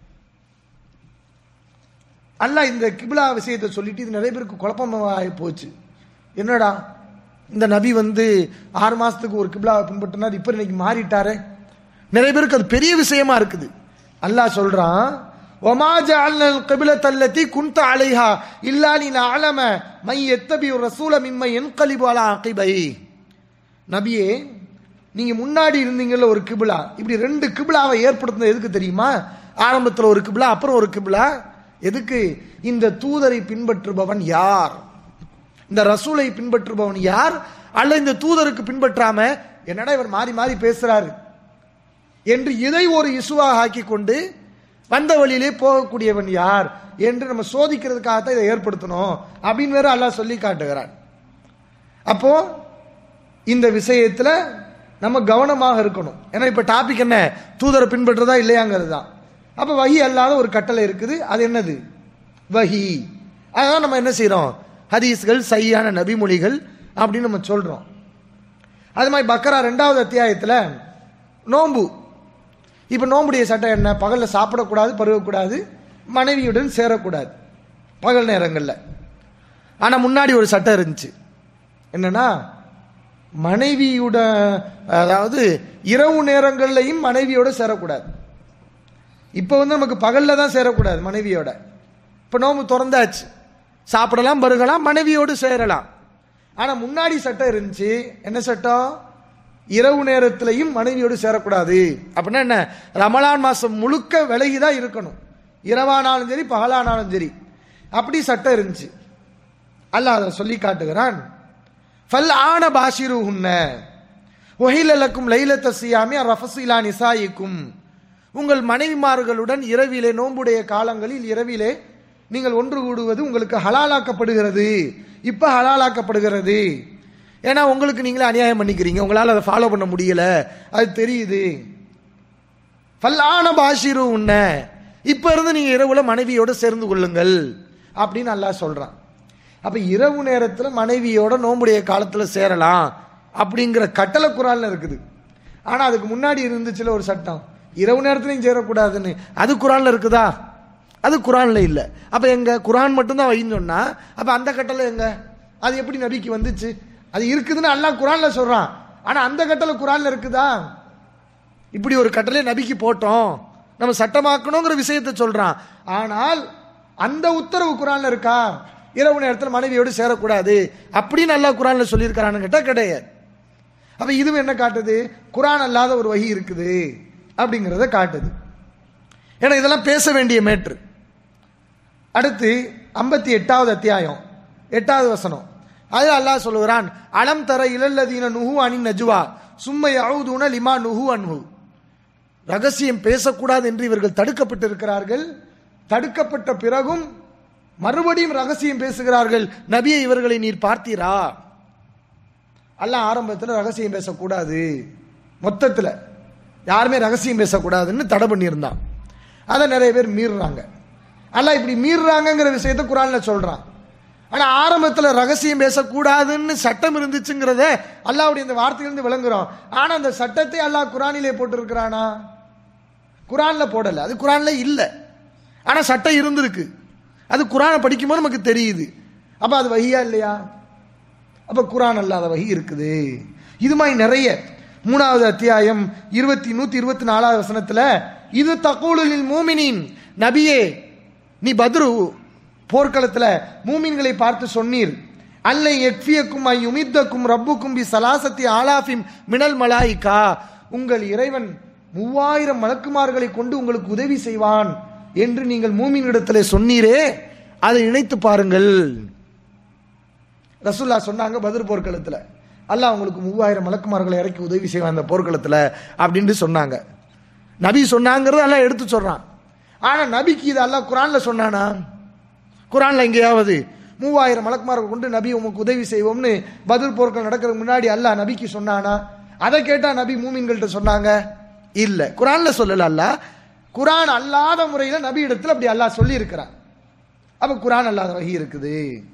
அல்லாஹ் இந்த கிபிலா விஷயத்தை சொல்லிட்டு இது நிறைய பேருக்கு குழப்பமாகி போச்சு என்னடா இந்த நபி வந்து ஆறு மாசத்துக்கு ஒரு கிபிலாவை பின்பற்றினார் இப்ப இன்னைக்கு மாறிட்டாரே நிறைய பேருக்கு அது பெரிய விஷயமா இருக்குது அல்லாஹ் சொல்றான் ஒமா ஜஅல்னல் கிபிலத் அல்லதி குன்த அலைஹா இல்லா லினஅலம மை யத்தபி ரசூல மிம்ம யன்கலிபு அலா அகிபை நபியே நீங்க முன்னாடி இருந்தீங்கல்ல ஒரு கிபிலா இப்படி ரெண்டு கிபிலாவை ஏற்படுத்தினது எதுக்கு தெரியுமா ஆரம்பத்தில் ஒரு கிபிலா அப்புறம் ஒரு கிபிலா எதுக்கு இந்த தூதரை பின்பற்றுபவன் யார் இந்த ரசூலை பின்பற்றுபவன் யார் அல்ல இந்த தூதருக்கு பின்பற்றாம என்னடா இவர் மாறி மாறி பேசுறாரு என்று இதை ஒரு இசுவாக ஆக்கி கொண்டு வந்த வழியிலே போகக்கூடியவன் யார் என்று நம்ம சோதிக்கிறதுக்காகத்தான் இதை ஏற்படுத்தணும் அப்படின்னு வேற அல்லாஹ் சொல்லி காட்டுகிறான் அப்போ இந்த விஷயத்துல நம்ம கவனமாக இருக்கணும் ஏன்னா இப்ப டாபிக் என்ன தூதரை பின்பற்றுறதா இல்லையாங்கிறது தான் அப்ப வஹி அல்லாத ஒரு கட்டளை இருக்குது அது என்னது வஹி அதான் நம்ம என்ன செய்றோம் ஹதீஸ்கள் சரியான நபிமொழிகள் அப்படின்னு நம்ம சொல்றோம் அது மாதிரி பக்கரா ரெண்டாவது அத்தியாயத்துல நோன்பு இப்ப நோம்புடைய சட்டம் என்ன பகல்ல சாப்பிடக்கூடாது பருகக்கூடாது மனைவியுடன் சேரக்கூடாது பகல் நேரங்கள்ல ஆனா முன்னாடி ஒரு சட்டம் இருந்துச்சு என்னன்னா மனைவியோட அதாவது இரவு நேரங்கள்லையும் மனைவியோட சேரக்கூடாது இப்போ வந்து நமக்கு பகல்ல தான் சேரக்கூடாது மனைவியோட இப்போ நோம்பு திறந்தாச்சு சாப்பிடலாம் பருகலாம் மனைவியோடு சேரலாம் ஆனா முன்னாடி சட்டம் இருந்துச்சு என்ன சட்டம் இரவு நேரத்திலையும் மனைவியோடு சேரக்கூடாது அப்படின்னா என்ன ரமலான் மாசம் முழுக்க விலகி தான் இருக்கணும் இரவானாலும் சரி பகலானாலும் சரி அப்படி சட்டம் இருந்துச்சு அல்லாஹ் அதை சொல்லி காட்டுகிறான் ஃபல் ஆன பாஷிரு உன்ன ஒஹிலலக்கும் லைலத்த சியாமி ரஃபசிலா நிசாயிக்கும் உங்கள் மனைவிமார்களுடன் இரவிலே நோன்புடைய காலங்களில் இரவிலே நீங்கள் ஒன்று கூடுவது உங்களுக்கு ஹலாலாக்கப்படுகிறது இப்ப ஹலாலாக்கப்படுகிறது ஏன்னா உங்களுக்கு நீங்களே அநியாயம் பண்ணிக்கிறீங்க உங்களால் அதை ஃபாலோ பண்ண முடியல அது தெரியுது ஃபல்லான பாஷிரு உன்ன இப்ப இருந்து நீங்க இரவுல மனைவியோட சேர்ந்து கொள்ளுங்கள் அப்படின்னு அல்லாஹ் சொல்றான் அப்ப இரவு நேரத்துல மனைவியோட நோம்புடைய காலத்துல சேரலாம் அப்படிங்கிற கட்டளை குரான்ல இருக்குது ஆனா அதுக்கு முன்னாடி இருந்துச்சுல ஒரு சட்டம் இரவு நேரத்துலையும் சேரக்கூடாதுன்னு அது குரான்ல இருக்குதா அது குரான்ல இல்ல அப்ப எங்க குரான் மட்டும்தான் வைன்னு சொன்னா அப்ப அந்த கட்டளை எங்க அது எப்படி நபிக்கு வந்துச்சு அது இருக்குதுன்னு அல்லாஹ் குரான்ல சொல்றான் ஆனா அந்த கட்டளை குரான்ல இருக்குதா இப்படி ஒரு கட்டளை நபிக்கு போட்டோம் நம்ம சட்டமாக்கணுங்கிற விஷயத்தை சொல்றான் ஆனால் அந்த உத்தரவு குரான்ல இருக்கா இரவு நேரத்தில் மனைவியோடு சேரக்கூடாது அப்படின்னு அல்லாஹ் குரான்ல சொல்லியிருக்கிறான்னு கேட்டா கிடையாது அப்ப இதுவும் என்ன காட்டுது குரான் அல்லாத ஒரு வகி இருக்குது அப்படிங்கிறத காட்டுது ஏன்னா இதெல்லாம் பேச வேண்டிய மேட்ரு அடுத்து ஐம்பத்தி எட்டாவது அத்தியாயம் எட்டாவது வசனம் அது அல்லாஹ் சொல்லுகிறான் அலம் தர இளல்லதீன நுஹு அணி நஜுவா சும்மை அவுதுன லிமா நுஹு அன்ஹு ரகசியம் பேசக்கூடாது என்று இவர்கள் தடுக்கப்பட்டிருக்கிறார்கள் தடுக்கப்பட்ட பிறகும் மறுபடியும் ரகசியம் பேசுகிறார்கள் நபியை இவர்களை நீர் பார்த்தீரா அல்லாஹ் ஆரம்பத்தில் ரகசியம் பேசக்கூடாது மொத்தத்தில் யாருமே ரகசியம் பேசக்கூடாதுன்னு தடை பண்ணியிருந்தான் அதை நிறைய பேர் மீறுறாங்க அல்லாஹ் இப்படி மீறுறாங்கங்கிற விஷயத்த குரான்ல சொல்றான் ஆனா ஆரம்பத்தில் ரகசியம் பேசக்கூடாதுன்னு சட்டம் இருந்துச்சுங்கிறத அல்லாவுடைய இந்த வார்த்தையிலிருந்து விளங்குறோம் ஆனா அந்த சட்டத்தை அல்லாஹ் குரானிலே போட்டிருக்கிறானா குரான்ல போடல அது குரான்ல இல்ல ஆனா சட்டம் இருந்திருக்கு அது குரானை படிக்கும்போது நமக்கு தெரியுது அப்ப அது வகியா இல்லையா அப்ப குரான் அல்லாத வகி இருக்குது இது மாதிரி நிறைய மூணாவது அத்தியாயம் இருபத்தி நூத்தி இருபத்தி நாலாவது வசனத்துல இது தகூலில் மூமினின் நபியே நீ பத்ரு போர்க்களத்துல மூமின்களை பார்த்து சொன்னீர் அல்லை எக்ஃபியக்கும் ஐ யுமித்தக்கும் ரப்புக்கும் பி சலாசத்தி ஆலாஃபிம் மினல் மலாயிகா உங்கள் இறைவன் மூவாயிரம் மலக்குமார்களை கொண்டு உங்களுக்கு உதவி செய்வான் என்று நீங்கள் மூமினிடத்திலே சொன்னீரே அதை நினைத்து பாருங்கள் ரசூல்லா சொன்னாங்க பதிர் போர்க்களத்தில் அல்லாஹ் உங்களுக்கு மூவாயிரம் மலக்குமார்களை இறக்கி உதவி செய்வான் அந்த போர்க்களத்தில் அப்படின்ட்டு சொன்னாங்க நபி சொன்னாங்கிறது எல்லாம் எடுத்து சொல்றான் ஆனா நபிக்கு இது அல்லாஹ் குரான்ல சொன்னானா குரான்ல எங்கேயாவது மூவாயிரம் மலக்குமார்கள் கொண்டு நபி உமக்கு உதவி செய்வோம்னு பதில் போர்கள் நடக்கிறதுக்கு முன்னாடி அல்லாஹ் நபிக்கு சொன்னானா அதை கேட்டா நபி மூமின்கள்ட்ட சொன்னாங்க இல்ல குரான்ல சொல்லல அல்லாஹ் குரான் அல்லாத முறையில் நபி இடத்துல அப்படி அல்லாஹ் சொல்லி இருக்கிறான் அப்ப குரான் அல்லாத வகி இருக்குது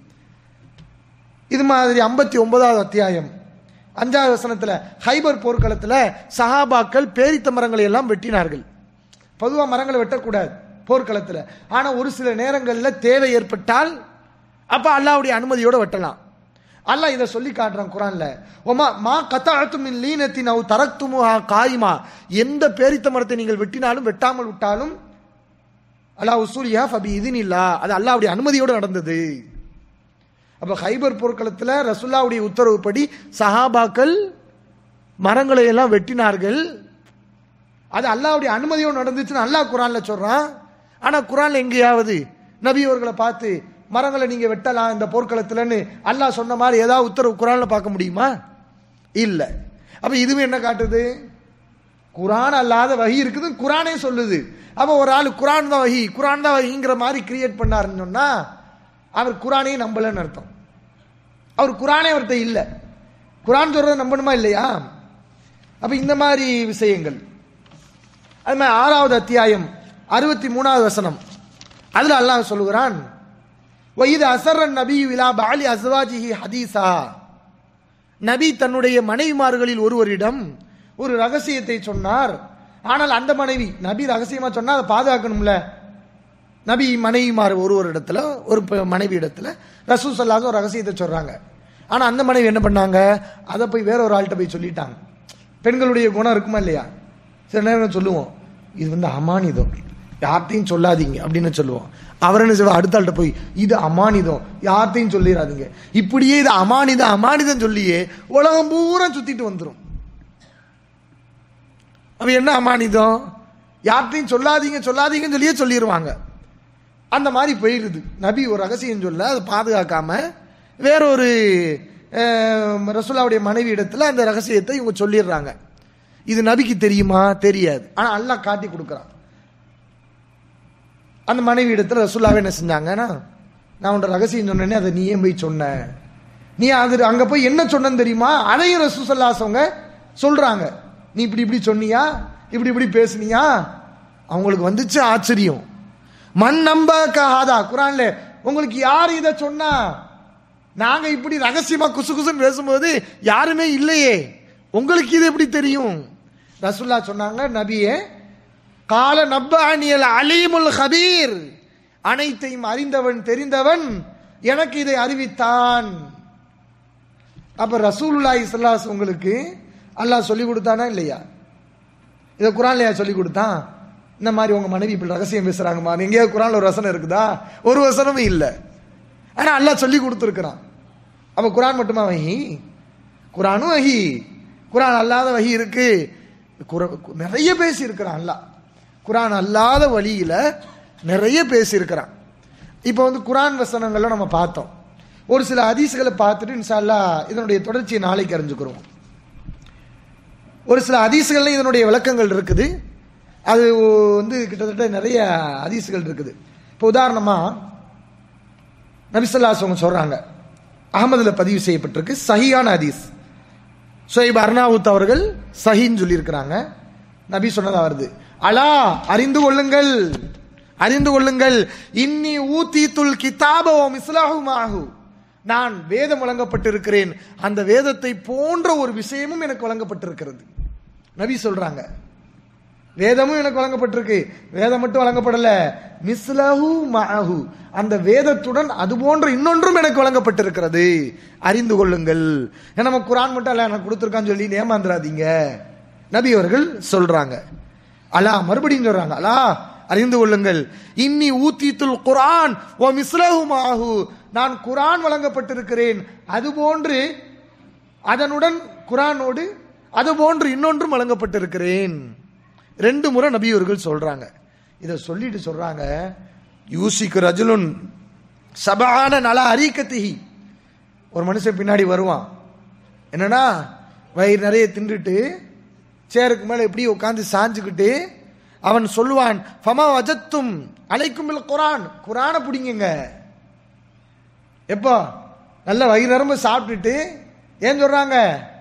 இது மாதிரி ஐம்பத்தி ஒன்பதாவது அத்தியாயம் அஞ்சாவது வசனத்துல ஹைபர் போர்க்களத்துல சஹாபாக்கள் பேரித்த மரங்களை எல்லாம் வெட்டினார்கள் பொதுவா மரங்களை வெட்டக்கூடாது போர்க்களத்துல ஆனா ஒரு சில நேரங்கள்ல தேவை ஏற்பட்டால் அப்ப அல்லாவுடைய அனுமதியோட வெட்டலாம் அல்லாஹ் இதை சொல்லி காட்டுறான் குரான்ல ஒமா மா கத்தாத்தும் லீனத்தின் அவ் தரக்துமுஹா காயிமா எந்த பேரித்த மரத்தை நீங்கள் வெட்டினாலும் வெட்டாமல் விட்டாலும் அல்லாஹ் உசூலியா ஃபபி இதுன் இல்லா அது அல்லாவுடைய அனுமதியோடு நடந்தது அப்ப ஹைபர் போர்க்களத்துல ரசுல்லாவுடைய உத்தரவுப்படி சஹாபாக்கள் மரங்களை எல்லாம் வெட்டினார்கள் அது அல்லாவுடைய அனுமதியோடு நடந்துச்சுன்னு அல்லாஹ் குரான்ல சொல்றான் ஆனா குரான்ல எங்கேயாவது நபி அவர்களை பார்த்து மரங்களை நீங்க வெட்டலாம் இந்த போர்க்களத்துலன்னு அல்லாஹ் சொன்ன மாதிரி ஏதாவது உத்தரவு குரான்ல பார்க்க முடியுமா இல்ல அப்ப இதுவும் என்ன காட்டுது குரான் அல்லாத வகி இருக்குது குரானே சொல்லுது அப்ப ஒரு ஆள் குரான் தான் வகி குரான் தான் வகிங்கிற மாதிரி கிரியேட் பண்ணாருன்னு சொன்னா அவர் குரானையும் நம்பலன்னு அர்த்தம் அவர் குரானே அவர்கிட்ட இல்ல குரான் சொல்றதை நம்பணுமா இல்லையா அப்ப இந்த மாதிரி விஷயங்கள் அது மாதிரி ஆறாவது அத்தியாயம் அறுபத்தி மூணாவது வசனம் அதுல அல்லாஹ் சொல்லுகிறான் வயது அசரன் நபி விலா பாலி அஸ்வாஜிஹி ஹதீசா நபி தன்னுடைய மனைவிமார்களில் ஒருவரிடம் ஒரு ரகசியத்தை சொன்னார் ஆனால் அந்த மனைவி நபி ரகசியமா சொன்னா அதை பாதுகாக்கணும்ல நபி மனைவிமார் ஒருவர் இடத்துல ஒரு ப- மனைவி இடத்துல ரசூ சொல்லாத ஒரு ரகசியத்தை சொல்றாங்க ஆனா அந்த மனைவி என்ன பண்ணாங்க அதை போய் வேற ஒரு ஆள்கிட்ட போய் சொல்லிட்டாங்க பெண்களுடைய குணம் இருக்குமா இல்லையா சில நேரம் சொல்லுவோம் இது வந்து அமானிதம் யார்கிட்டையும் சொல்லாதீங்க அப்படின்னு சொல்லுவோம் அவர் என்ன சொல்லுவார் அடுத்த ஆள்கிட்ட போய் இது அமானிதம் யார்கிட்டையும் சொல்லிடாதீங்க இப்படியே இது அமானிதம் அமானிதம் சொல்லியே உலகம் பூரா சுத்திட்டு வந்துரும் அப்ப என்ன அமானிதம் யார்கிட்டையும் சொல்லாதீங்க சொல்லாதீங்கன்னு சொல்லியே சொல்லிடுவாங்க அந்த மாதிரி போயிடுது நபி ஒரு ரகசியம் சொல்ல அதை பாதுகாக்காம வேறொரு அஹ், ரசூலாவுடைய மனைவி இடத்துல அந்த ரகசியத்தை இவங்க சொல்லிடுறாங்க இது நபிக்கு தெரியுமா தெரியாது ஆனா அல்லாஹ் காட்டி கொடுக்குறான் அந்த மனைவி இடத்துல ரசூல்லாவே என்ன செஞ்சாங்கன்னா நான் உன்ட ரகசியம் சொன்னேனே அதை நீ ஏன் போய் சொன்ன நீ அது அங்க போய் என்ன சொன்னன்னு தெரியுமா அதையும் ரசூசல்லாசவங்க சொல்றாங்க நீ இப்படி இப்படி சொன்னியா இப்படி இப்படி பேசுனியா அவங்களுக்கு வந்துச்சு ஆச்சரியம் மண் நம்ப கஹாதா குரான்ல உங்களுக்கு யார் இதை சொன்னா நாங்க இப்படி ரகசியமா குசு குசுன்னு பேசும்போது யாருமே இல்லையே உங்களுக்கு இது எப்படி தெரியும் ரசூல்லா சொன்னாங்க நபியே கால நப்பானியல் அலீமுல் ஹபீர் அனைத்தையும் அறிந்தவன் தெரிந்தவன் எனக்கு இதை அறிவித்தான் அப்ப ரசூலுல்லாஹி ஸல்லல்லாஹு உங்களுக்கு அல்லாஹ் சொல்லி கொடுத்தானா இல்லையா இதை குரான்லயா சொல்லி கொடுத்தான் இந்த மாதிரி உங்க மனைவி இப்படி ரகசியம் பேசுறாங்கம்மா எங்கேயாவது குரான்ல ஒரு வசனம் இருக்குதா ஒரு வசனமும் இல்லை ஆனா அல்லாஹ் சொல்லி கொடுத்துருக்கிறான் அப்ப குரான் மட்டுமா வஹி குரானும் வஹி குரான் அல்லாத வஹி இருக்கு குர- நிறைய பேசி இருக்கிறான் அல்லாஹ் குரான் அல்லாத வழியில நிறைய பேசி இருக்கிறான் இப்போ வந்து குரான் வசனங்களை நம்ம பார்த்தோம் ஒரு சில ஹதீஸ்களை பார்த்துட்டு இன்ஷா அல்லாஹ் இதனுடைய தொடர்ச்சியை நாளைக்கு அறிஞ்சுக்கிறோம் ஒரு சில ஹதீஸ்கள்ல இதனுடைய விளக்கங்கள் இருக்குது அது வந்து கிட்டத்தட்ட நிறைய ஹதீஸ்கள் இருக்குது இப்போ உதாரணமா நபிசல்லாஸ் அவங்க சொல்றாங்க அகமதுல பதிவு செய்யப்பட்டிருக்கு சஹியான ஹதீஸ் சுயப் அர்னாவுத் அவர்கள் சஹின்னு சொல்லியிருக்கிறாங்க நபி சொன்னதா வருது அலா அறிந்து கொள்ளுங்கள் அறிந்து கொள்ளுங்கள் இன்னி ஊத்தீத்துல் கிதாபோ மிஸ்லாஹுமாஹு நான் வேதம் வழங்கப்பட்டிருக்கிறேன் அந்த வேதத்தை போன்ற ஒரு விஷயமும் எனக்கு வழங்கப்பட்டிருக்கிறது நபி சொல்றாங்க வேதமும் எனக்கு வழங்கப்பட்டிருக்கு வேதம் மட்டும் வழங்கப்படல மிஸ்லஹு மஅஹு அந்த வேதத்துடன் அது போன்ற இன்னொன்றும் எனக்கு வழங்கப்பட்டிருக்கிறது அறிந்து கொள்ளுங்கள் ஏன்னா நம்ம குரான் மட்டும் அல்ல எனக்கு கொடுத்துருக்கான்னு சொல்லி ஏமாந்துடாதீங்க நபி அவர்கள் சொல்றாங்க அலா மறுபடியும் சொல்றாங்க அலா அறிந்து கொள்ளுங்கள் இன்னி ஊத்தீத்துல் குரான் ஓ மிஸ்லஹு மஅஹு நான் குரான் வழங்கப்பட்டிருக்கிறேன் அது போன்று அதனுடன் குரானோடு அது போன்று இன்னொன்றும் வழங்கப்பட்டிருக்கிறேன் ரெண்டு முறை நபி அவர்கள் சொல்றாங்க இதை சொல்லிட்டு சொல்றாங்க யூசிக்கு ரஜுலுன் சபான நல அரிக்கத்திகி ஒரு மனுஷன் பின்னாடி வருவான் என்னன்னா வயிறு நிறைய தின்றுட்டு சேருக்கு மேல எப்படி உட்காந்து சாஞ்சுக்கிட்டு அவன் சொல்லுவான் ஃபமா வஜத்தும் அலைக்கும் குரான் குரானை பிடிங்குங்க எப்போ நல்ல வயிறு நிரம்ப சாப்பிட்டுட்டு ஏன் சொல்றாங்க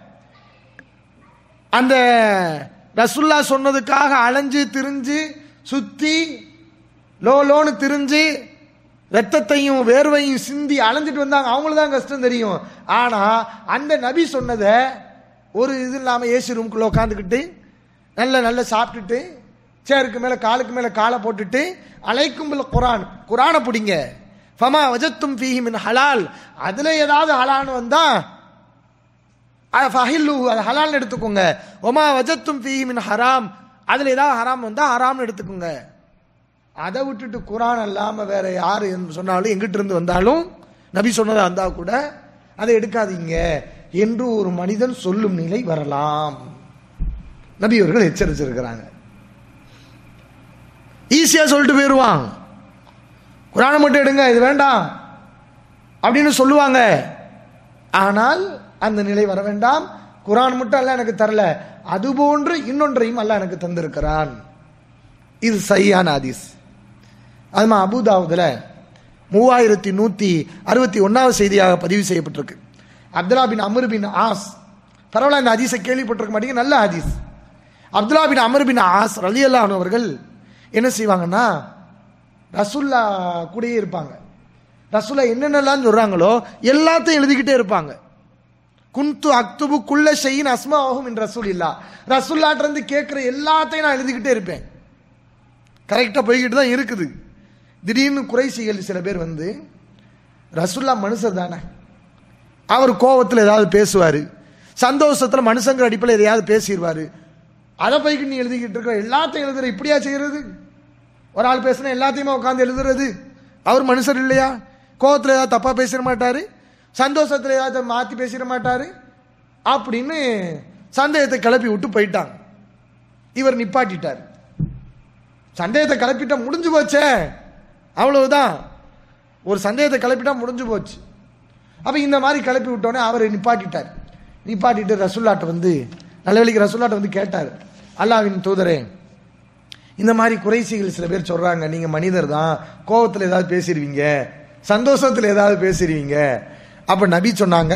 அந்த ரசுல்லா சொன்னதுக்காக அலைஞ்சு திரிஞ்சு சுத்தி லோ லோன்னு திரிஞ்சு ரத்தத்தையும் வேர்வையும் சிந்தி அலைஞ்சிட்டு வந்தாங்க அவங்களுக்கு தான் கஷ்டம் தெரியும் ஆனா அந்த நபி சொன்னதை ஒரு இது இல்லாம ஏசி ரூம்குள்ள உட்காந்துக்கிட்டு நல்ல நல்ல சாப்பிட்டுட்டு சேருக்கு மேல காலுக்கு மேல காலை போட்டுட்டு அலைக்கும் பில் குரான் குரானை பிடிங்க ஃபமா வஜத்தும் ஃபீஹி மின் ஹலால் அதுல ஏதாவது ஹலான்னு வந்தா அஹ் ஃபஹில்லு அது ஹலால்னு எடுத்துக்கோங்க ஒமா வஜத்தும் ஃபீஹி மின் ஹராம் அதுல ஏதாவது ஹராம் வந்தா ஹராம்னு எடுத்துக்கோங்க அதை விட்டுட்டு குரான் அல்லாம வேற யாரு என்று சொன்னாலும் எங்கிட்ட இருந்து வந்தாலும் நபி சொன்னதா இருந்தா கூட அதை எடுக்காதீங்க என்று ஒரு மனிதன் சொல்லும் நிலை வரலாம் நபி அவர்கள் எச்சரிச்சிருக்கிறாங்க ஈஸியா சொல்லிட்டு போயிருவான் குரானை மட்டும் எடுங்க இது வேண்டாம் அப்படின்னு சொல்லுவாங்க ஆனால் அந்த நிலை வர வேண்டாம் குரான் மட்டும் அல்ல எனக்கு தரல அது போன்று இன்னொன்றையும் அல்ல எனக்கு தந்திருக்கிறான் இது சரியான ஹதீஸ் அதுமா அபுதாவுதுல மூவாயிரத்தி நூத்தி அறுபத்தி ஒன்னாவது செய்தியாக பதிவு செய்யப்பட்டிருக்கு Abdullah bin Amr bin Aas பரவாயில்ல இந்த ஹதீஸை கேள்விப்பட்டிருக்க மாட்டீங்க நல்ல ஹதீஸ் Abdullah bin Amr bin Aas ரலி அவர்கள் என்ன செய்வாங்கன்னா ரசுல்லா கூடயே இருப்பாங்க ரசுல்லா என்னென்னலாம் சொல்றாங்களோ எல்லாத்தையும் எழுதிக்கிட்டே இருப்பாங்க குந்து அக்துபு குள்ள செய்யின் அஸ்மாவும் என் ரசூல் இல்லா ரசுல்லாட்ட இருந்து கேட்கிற எல்லாத்தையும் நான் எழுதிக்கிட்டே இருப்பேன் கரெக்டா போய்கிட்டு தான் இருக்குது திடீர்னு குறைசிகள் சில பேர் வந்து ரசுல்லா மனுஷர் தானே அவர் கோவத்தில் ஏதாவது பேசுவார் சந்தோஷத்தில் மனுஷங்கிற அடிப்பில் எதையாவது பேசிடுவார் அதை போய்க்கு நீ எழுதிக்கிட்டு இருக்க எல்லாத்தையும் எழுதுற இப்படியா செய்யறது ஒரு ஆள் பேசுனா எல்லாத்தையுமே உட்காந்து எழுதுறது அவர் மனுஷர் இல்லையா கோவத்தில் ஏதாவது தப்பாக பேசிட மாட்டாரு சந்தோஷத்தில் ஏதாவது மாற்றி பேசிட மாட்டாரு அப்படின்னு சந்தேகத்தை கிளப்பி விட்டு போயிட்டாங்க இவர் நிப்பாட்டிட்டார் சந்தேகத்தை கிளப்பிட்டா முடிஞ்சு போச்சே அவ்வளவுதான் ஒரு சந்தேகத்தை கிளப்பிட்டா முடிஞ்சு போச்சு அப்ப இந்த மாதிரி கிளப்பி விட்டோன்னே அவர் நிப்பாட்டிட்டார் நிப்பாட்டிட்டு ரசுல்லாட்ட வந்து நல்ல வேலைக்கு ரசுல்லாட்ட வந்து கேட்டார் அல்லாவின் தூதரே இந்த மாதிரி குறைசிகள் சில பேர் சொல்றாங்க நீங்க மனிதர் தான் கோபத்தில் ஏதாவது பேசிடுவீங்க சந்தோஷத்தில் ஏதாவது பேசிடுவீங்க அப்ப நபி சொன்னாங்க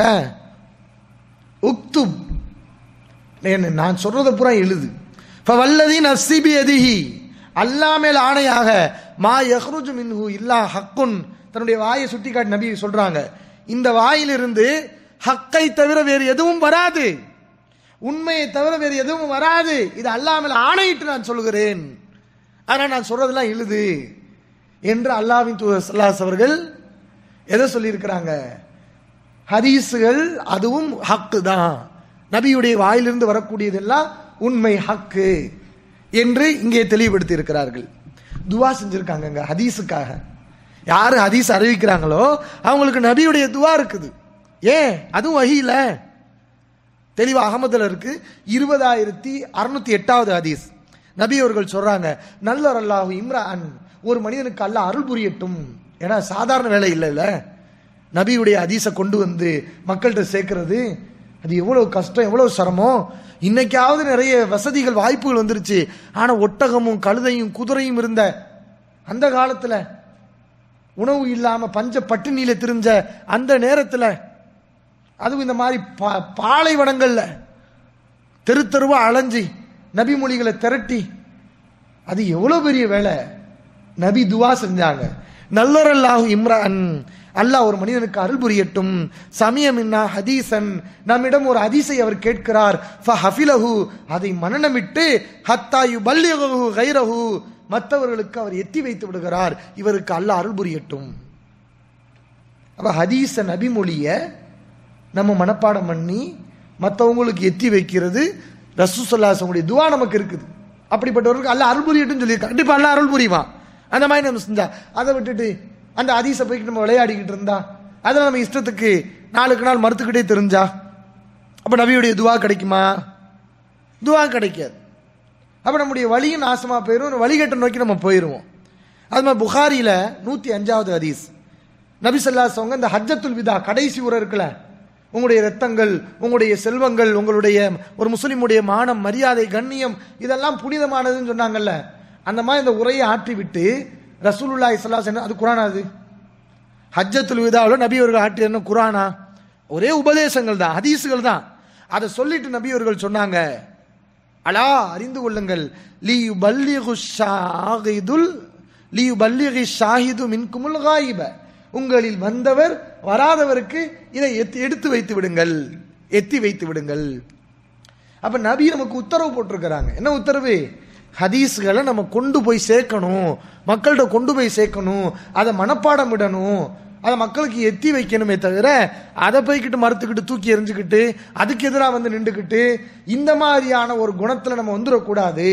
உக்துப் என்ன- நான் சொல்றத பூரா எழுது வல்லதீன் அஸ்ஸிபி எதிஹி அல்லா மேல் ஆணையாக மா யஹ்ருஜு மின்ஹு இல்லா ஹக்குன் தன்னுடைய வாயை சுட்டி காட்டி நபி சொல்றாங்க இந்த வாயிலிருந்து ஹக்கை தவிர வேறு எதுவும் வராது உண்மையை தவிர வேறு எதுவும் வராது இது அல்லாஹ் மேல் ஆணையிட்டு நான் சொல்லுகிறேன் ஆனா நான் சொல்றதெல்லாம் எழுது என்று அல்லாவின் தூதர் ஸல்லல்லாஹு அவர்கள் எதை சொல்லியிருக்கிறாங்க ஹதீஸுகள் அதுவும் ஹக்கு தான் நபியுடைய வாயிலிருந்து வரக்கூடியதெல்லாம் உண்மை ஹக்கு என்று இங்கே தெளிவுபடுத்தி இருக்கிறார்கள் துவா செஞ்சிருக்காங்கங்க ஹதீஸுக்காக யாரு ஹதீஸ் அறிவிக்கிறாங்களோ அவங்களுக்கு நபியுடைய துவா இருக்குது ஏன் அதுவும் வகையில தெளிவா அகமதுல இருக்கு இருபதாயிரத்தி அறுநூத்தி எட்டாவது ஹதீஸ் நபி அவர்கள் சொல்றாங்க நல்லவர் அல்லாஹு இம்ரான் ஒரு மனிதனுக்கு அல்லாஹ் அருள் புரியட்டும் ஏன்னா சாதாரண வேலை இல்லைல்ல நபியுடைய ஹதீஸை கொண்டு வந்து மக்கள்கிட்ட சேர்க்கிறது அது எவ்வளவு கஷ்டம் எவ்வளவு சிரமம் இன்னைக்காவது நிறைய வசதிகள் வாய்ப்புகள் வந்துருச்சு ஆனா ஒட்டகமும் கழுதையும் குதிரையும் இருந்த அந்த காலத்துல உணவு இல்லாம பஞ்ச பட்டினியில திரிஞ்ச அந்த நேரத்துல அதுவும் இந்த மாதிரி பா- பாலைவனங்கள்ல தெரு தெருவா அலைஞ்சி நபி மொழிகளை திரட்டி அது எவ்வளவு பெரிய வேலை நபி துவா செஞ்சாங்க நல்லரல்லாஹு இம்ரான் அல்லாஹ் ஒரு மனிதனுக்கு அருள் புரியட்டும் சமயமின்னா ஹதீசன் நம்மிடம் ஒரு ஹதீஸை அவர் கேட்கிறார் ஃபஹஃபிலஹு அதை மனனமிட்டு ஹத்தா யுபல்லிகஹு கைரஹு மற்றவர்களுக்கு அவர் எத்தி வைத்து விடுகிறார் இவருக்கு அல்லாஹ் அருள் புரியட்டும் அப்ப ஹதீஸ நபிமொழிய நம்ம மனப்பாடம் பண்ணி மற்றவங்களுக்கு எத்தி வைக்கிறது ரசூசல்லாசனுடைய துவா நமக்கு இருக்குது அப்படிப்பட்டவருக்கு அல்ல அருள் புரியட்டும் சொல்லியிருக்காங்க கண்டிப்பா அல்ல அருள் புரிவான் அந்த மாதிரி நம்ம செஞ்சா அதை விட்டுட்டு அந்த ஹதீஸை போய்ட்டு நம்ம விளையாடிக்கிட்டு இருந்தா அதை நம்ம இஷ்டத்துக்கு நாளுக்கு நாள் மறுத்துக்கிட்டே தெரிஞ்சா அப்ப நபியுடைய துவா கிடைக்குமா துவா கிடைக்காது அப்ப நம்முடைய வழியும் நாசமா போயிடும் வழிகட்ட நோக்கி நம்ம போயிடுவோம் அது மாதிரி புகாரில நூத்தி அஞ்சாவது ஹதீஸ் நபி ஸல்லல்லாஹு அவங்க இந்த ஹஜ்ஜத்துல் விதா கடைசி உரை இருக்குல்ல உங்களுடைய ரத்தங்கள் உங்களுடைய செல்வங்கள் உங்களுடைய ஒரு முஸ்லிமுடைய மானம் மரியாதை கண்ணியம் இதெல்லாம் புனிதமானதுன்னு சொன்னாங்கல்ல அந்த மாதிரி இந்த உரையை ஆற்றி விட்டு ரசூலுல்லாஹி ஸல்லல்லாஹு அலைஹி வஸல்லம் அது குரானா அது ஹஜ்ஜத்துல் விதாவில் நபி அவர்கள் ஆற்றிய என்ன குரானா ஒரே உபதேசங்கள் தான் ஹதீஸுகள் தான் அதை சொல்லிட்டு நபி அவர்கள் சொன்னாங்க அலா அறிந்து கொள்ளுங்கள் லீயு பல்லிகு ஷாஹிதுல் லீயு பல்லிகி ஷாஹிது மின்குமுல் காயிப உங்களில் வந்தவர் வராதவருக்கு இதை எத்தி- எடுத்து வைத்து விடுங்கள் எத்தி வைத்து விடுங்கள் அப்ப நபி நமக்கு உத்தரவு போட்டிருக்கிறாங்க என்ன உத்தரவு ஹதீஸ்களை நம்ம கொண்டு போய் சேர்க்கணும் மக்கள்கிட்ட கொண்டு போய் சேர்க்கணும் அதை மனப்பாடம் விடணும் அதை மக்களுக்கு எத்தி வைக்கணுமே தவிர அதை போய்கிட்டு மறுத்துக்கிட்டு தூக்கி எறிஞ்சுக்கிட்டு அதுக்கு எதிராக வந்து நின்றுக்கிட்டு இந்த மாதிரியான ஒரு குணத்துல நம்ம வந்துடக்கூடாது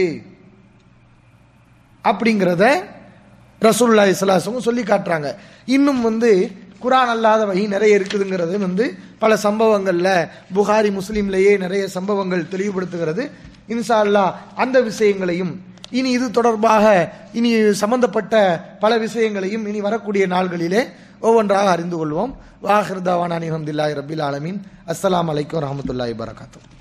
அப்படிங்கிறத ரசூலுல்லாஹி ஸல்லல்லாஹு சொல்லி காட்டுறாங்க இன்னும் வந்து குரான் அல்லாத வகை நிறைய இருக்குதுங்கிறது வந்து பல சம்பவங்கள்ல புகாரி முஸ்லீம்லேயே நிறைய சம்பவங்கள் தெளிவுபடுத்துகிறது இன்ஷா அல்லாஹ் அந்த விஷயங்களையும் இனி இது தொடர்பாக இனி சம்பந்தப்பட்ட பல விஷயங்களையும் இனி வரக்கூடிய நாள்களிலே ஒவ்வொன்றாக அறிந்து கொள்வோம் வாஹிர்தாவான் அனிஹம்துல்லாஹி ரபில் ஆலமீன் அஸ்ஸலாமு அலைக்கும் வரஹ்மத்துல்லாஹி வரகாத்துஹு